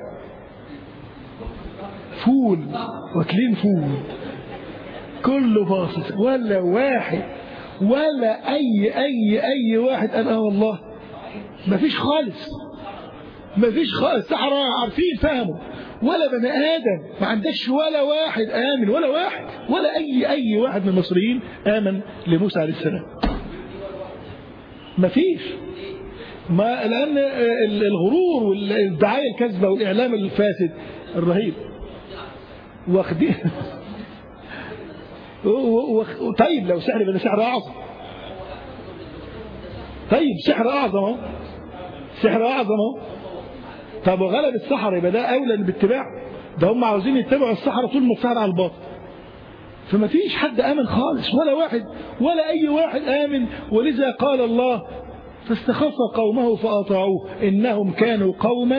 فول واكلين فول كله باصص ولا واحد ولا اي اي اي واحد قال اه والله ما فيش خالص ما فيش خالص سحرة عارفين فهموا ولا بني ادم ما عندكش ولا واحد امن ولا واحد ولا اي اي واحد من المصريين امن لموسى عليه السلام ما فيش ما لان الغرور والدعايه الكاذبه والاعلام الفاسد الرهيب واخدين و- و- و- طيب لو سحر يبقى ده سحر اعظم طيب سحر اعظم اهو سحر اعظم اهو طب وغلب السحر يبقى ده اولى باتباع ده هم عاوزين يتبعوا السحرة طول ما السحر على الباطل فما فيش حد آمن خالص ولا واحد ولا أي واحد آمن ولذا قال الله فاستخف قومه فأطاعوه إنهم كانوا قوما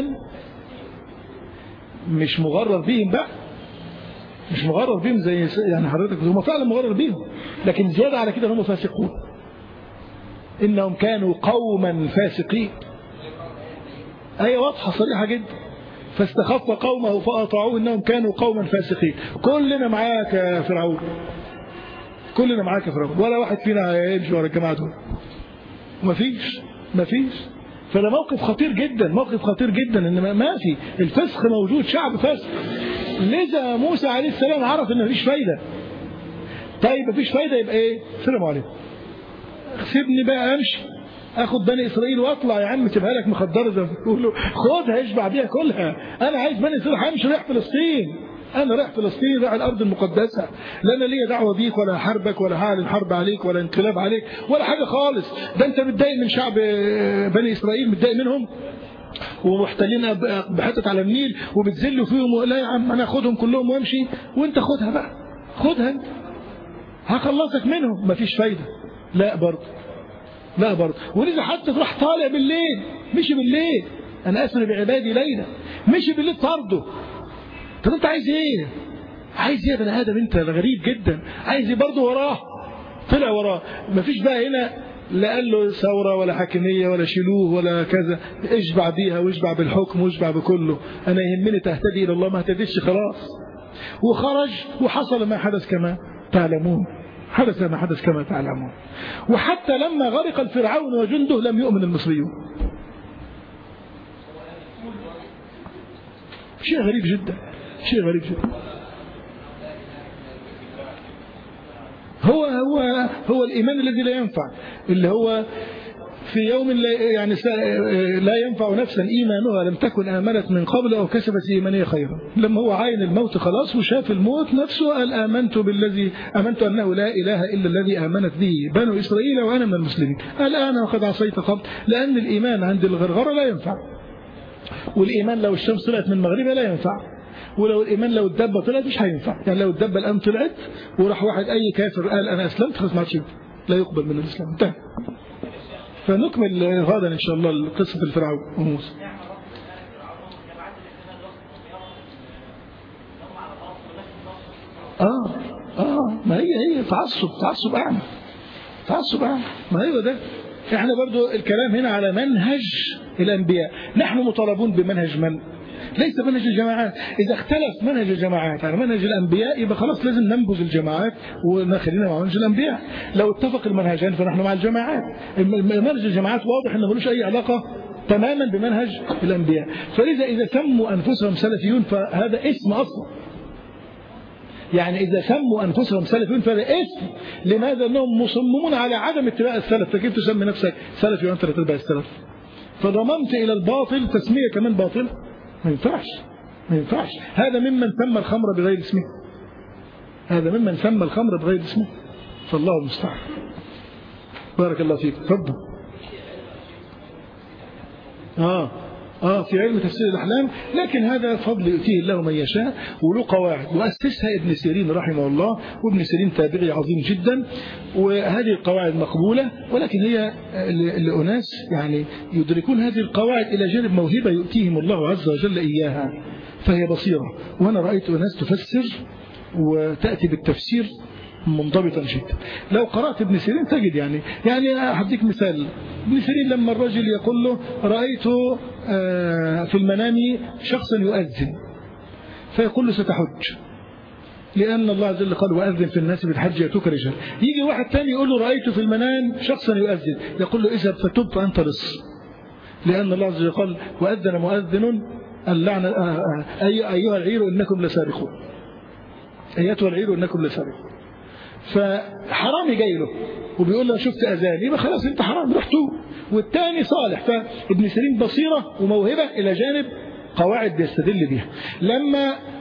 مش مغرر بيهم بقى مش مغرر بيهم زي يعني حضرتك هم فعلا مغرر بيهم لكن زيادة على كده هم فاسقون إنهم كانوا قوما فاسقين آية واضحة صريحة جدا فاستخف قومه فأطاعوه إنهم كانوا قوما فاسقين كلنا معاك يا فرعون كلنا معاك يا فرعون ولا واحد فينا هيمشي ورا الجماعة دول مفيش مفيش فده موقف خطير جدا موقف خطير جدا ان ما في الفسخ موجود شعب فاسق لذا موسى عليه السلام عرف ان مفيش فايده طيب مفيش فايده يبقى ايه سلام عليكم سيبني بقى امشي اخد بني اسرائيل واطلع يا عم سيبها لك مخدره زي ما بيقولوا خدها اشبع بيها كلها انا عايز بني اسرائيل همشي رايح فلسطين انا رايح فلسطين رايح الارض المقدسه لا انا ليا دعوه بيك ولا حربك ولا هعلن حرب عليك ولا انقلاب عليك ولا حاجه خالص ده انت متضايق من شعب بني اسرائيل متضايق منهم ومحتلين بحتت على النيل وبتذلوا فيهم لا يا عم انا اخدهم كلهم وامشي وانت خدها بقى خدها انت هخلصك منهم مفيش فايده لا برضه لا برضه ولذا حتى تروح طالع بالليل مشي بالليل انا اسري بعبادي ليلا مشي بالليل طرده طب انت عايز ايه عايز ايه يا بني ادم انت غريب جدا عايز ايه برضه وراه طلع وراه مفيش بقى هنا لا قال له ثوره ولا حاكميه ولا شيلوه ولا كذا اشبع بيها واشبع بالحكم واشبع بكله انا يهمني تهتدي الى الله ما اهتديتش خلاص وخرج وحصل ما حدث كما تعلمون حدث ما حدث كما تعلمون وحتى لما غرق الفرعون وجنده لم يؤمن المصريون شيء غريب جدا شيء غريب جدا هو هو هو الإيمان الذي لا ينفع اللي هو في يوم لا يعني لا ينفع نفسا إيمانها لم تكن آمنت من قبل أو كسبت إيمانية خيرا لما هو عاين الموت خلاص وشاف الموت نفسه قال آمنت بالذي آمنت أنه لا إله إلا الذي آمنت به بنو إسرائيل وأنا من المسلمين الآن وقد عصيت قبل لأن الإيمان عند الغرغرة لا ينفع والإيمان لو الشمس طلعت من مغربها لا ينفع ولو الإيمان لو الدبة طلعت مش هينفع يعني لو الدبة الآن طلعت وراح واحد أي كافر قال أنا أسلمت خلاص ما عادش لا يقبل من الإسلام انتهى فنكمل غدا إن شاء الله قصة الفرعون وموسى آه آه ما هي هي تعصب تعصب أعمى تعصب أعمى ما هي ده احنا برضو الكلام هنا على منهج الأنبياء نحن مطالبون بمنهج من ليس منهج الجماعات إذا اختلف منهج الجماعات على منهج الأنبياء يبقى خلاص لازم ننبذ الجماعات ونخلينا مع منهج الأنبياء لو اتفق المنهجان فنحن مع الجماعات منهج الجماعات واضح أنه ملوش أي علاقة تماما بمنهج الأنبياء فلذا إذا سموا أنفسهم سلفيون فهذا اسم أصلا يعني إذا سموا أنفسهم سلفيون فهذا اسم لماذا أنهم مصممون على عدم اتباع السلف فكيف تسمي نفسك سلفي وأنت لا تتبع السلف فضممت إلى الباطل تسمية كمان باطل ما ينفعش ما ينفعش هذا ممن سمى الخمر بغير اسمه هذا ممن سمى الخمر بغير اسمه فالله المستعان بارك الله فيك تفضل اه آه في علم تفسير الأحلام لكن هذا فضل يؤتيه الله من يشاء وله قواعد وأسسها ابن سيرين رحمه الله وابن سيرين تابعي عظيم جدا وهذه القواعد مقبولة ولكن هي لأناس يعني يدركون هذه القواعد إلى جانب موهبة يؤتيهم الله عز وجل إياها فهي بصيرة وأنا رأيت أناس تفسر وتأتي بالتفسير منضبطا جدا لو قرأت ابن سيرين تجد يعني يعني هديك مثال ابن سيرين لما الرجل يقول له رأيت في المنام شخصا يؤذن فيقول له ستحج لأن الله عز وجل قال وأذن في الناس بالحج يأتوك رجال يجي واحد ثاني يقول له رأيت في المنام شخصا يؤذن يقول له اذهب فتب فأنت لص لأن الله عز وجل قال وأذن مؤذن اللعنة أيها العير إنكم لسارقون أيتها العير إنكم لسارقون فحرامي جاي له وبيقول له شفت اذان يبقى خلاص انت حرام روح توب والثاني صالح فابن سيرين بصيره وموهبه الى جانب قواعد بيستدل بها لما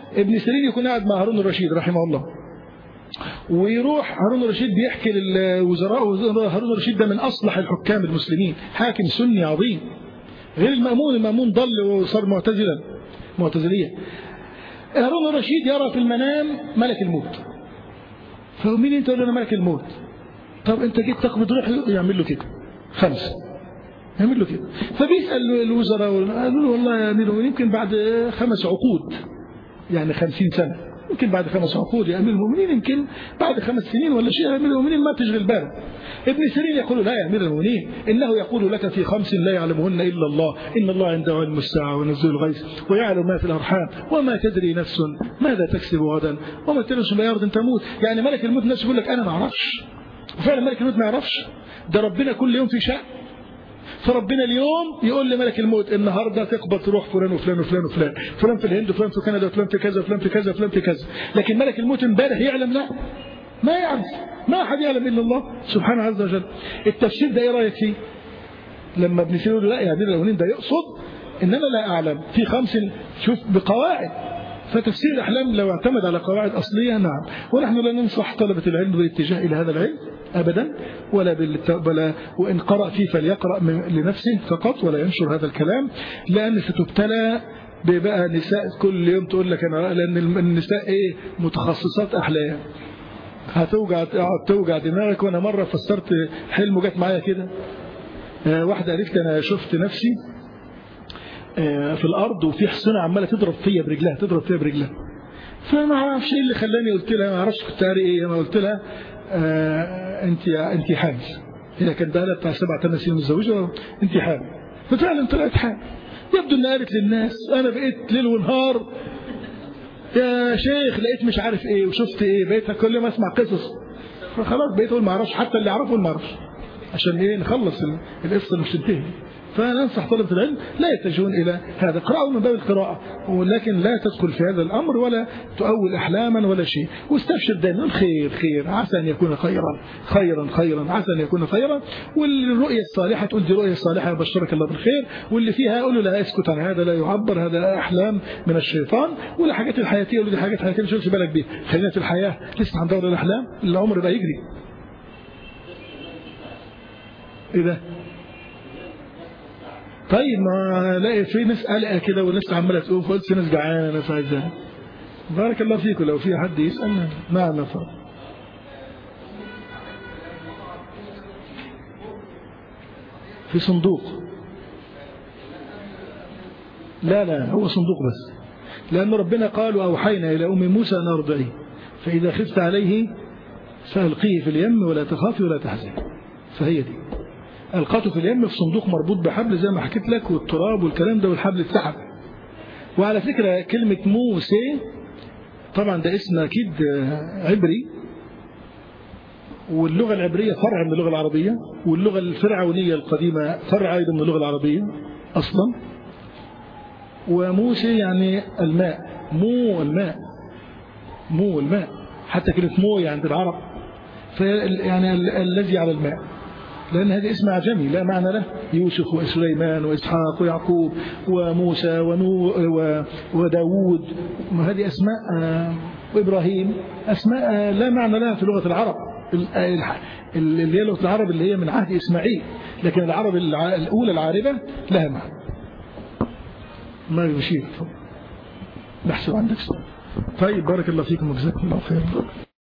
ابن سيرين يكون قاعد مع هارون الرشيد رحمه الله ويروح هارون الرشيد بيحكي للوزراء هارون الرشيد ده من أصلح الحكام المسلمين حاكم سني عظيم غير المأمون المأمون ضل وصار معتزلا معتزليا هارون الرشيد يرى في المنام ملك الموت فمين انت تقول له انا ملك الموت طب انت جيت تقبض روح يعمل له كده خمسه يعمل له كده فبيسال الوزراء قالوا له والله يا امير المؤمنين يمكن بعد خمس عقود يعني خمسين سنه يمكن بعد خمس عقود يا امير المؤمنين يمكن بعد خمس سنين ولا شيء يا امير المؤمنين ما تشغل باله ابن سيرين يقول لا يا امير المؤمنين انه يقول لك في خمس لا يعلمهن الا الله ان الله عنده علم الساعه ونزول الغيث ويعلم ما في الارحام وما تدري نفس ماذا تكسب غدا وما تدري نفس ما ارض تموت يعني ملك الموت نفسه يقول لك انا ما اعرفش وفعلا ملك الموت ما يعرفش ده ربنا كل يوم في شأن فربنا اليوم يقول لملك الموت النهارده تقبض روح فلان وفلان وفلان وفلان فلان في الهند وفلان في كندا وفلان في كذا وفلان في كذا وفلان في كذا لكن ملك الموت امبارح يعلم لا ما يعرف ما احد يعلم الا الله سبحانه عز وجل التفسير ده ايه رايك فيه لما ابن سيرين يقول لا يا امير المؤمنين ده يقصد ان انا لا اعلم في خمس شوف بقواعد فتفسير الأحلام لو اعتمد على قواعد أصلية نعم ونحن لا ننصح طلبة العلم بالاتجاه إلى هذا العلم أبدا ولا, بالت... ولا وإن قرأ فيه فليقرأ من... لنفسه فقط ولا ينشر هذا الكلام لأن ستبتلى ببقى نساء كل يوم تقول لك أنا لأن النساء إيه متخصصات أحلام هتوجع توجع دماغك وأنا مرة فسرت حلم وجت معايا كده واحدة قالت لي أنا شفت نفسي في الارض وفي حصنه عماله تضرب فيا برجلها تضرب فيا برجلها فما اعرفش ايه اللي خلاني قلت لها ما اعرفش كنت قاري ايه انا قلت لها آه انت انت حامل هي كانت بقى لها بتاع سبع ثمان سنين متزوجه انت حامل ففعلا طلعت حامل يبدو انها قالت للناس انا بقيت ليل ونهار يا شيخ لقيت مش عارف ايه وشفت ايه بقيت كل ما اسمع قصص فخلاص بقيت اقول ما اعرفش حتى اللي اعرفه ما اعرفش عشان ايه نخلص القصه مش تنتهي فننصح طلبة العلم لا يتجهون إلى هذا اقرأوا من باب القراءة ولكن لا تدخل في هذا الأمر ولا تؤول أحلاما ولا شيء واستبشر دائما خير خير عسى أن يكون خيرا خيرا خيرا عسى أن يكون خيرا والرؤية الصالحة تقول دي رؤية صالحة يبشرك الله بالخير واللي فيها قولوا لا اسكت عن هذا لا يعبر هذا أحلام من الشيطان والحاجات الحياتية ودي حاجات حياتية مش شغلش بالك بيها خلينا في الحياة لسه هندور الأحلام العمر بقى يجري ايه ده طيب ما الاقي في ناس قلقه كده والناس عماله تقول فقلت ناس جعانه ناس عايزه بارك الله فيكم لو في حد يسال نعم نفر في صندوق لا لا هو صندوق بس لأن ربنا قال وأوحينا إلى أم موسى أن أرضعيه فإذا خفت عليه فألقيه في اليم ولا تخافي ولا تحزني فهي دي ألقته في اليم في صندوق مربوط بحبل زي ما حكيت لك والتراب والكلام ده والحبل اتسحب وعلى فكرة كلمة موسى طبعا ده اسم أكيد عبري واللغة العبرية فرع من اللغة العربية واللغة الفرعونية القديمة فرع أيضا من اللغة العربية أصلا وموسى يعني الماء مو الماء مو الماء حتى كلمة مو عند العرب يعني الذي على الماء لأن هذه اسم أعجمي لا معنى له يوسف وسليمان وإسحاق ويعقوب وموسى ونو وداود هذه أسماء وإبراهيم أسماء لا معنى لها في لغة العرب اللي هي لغة العرب اللي هي من عهد إسماعيل لكن العرب الأولى العاربة لها معنى ما يشير نحسب عندك طيب بارك الله فيكم وجزاكم الله خير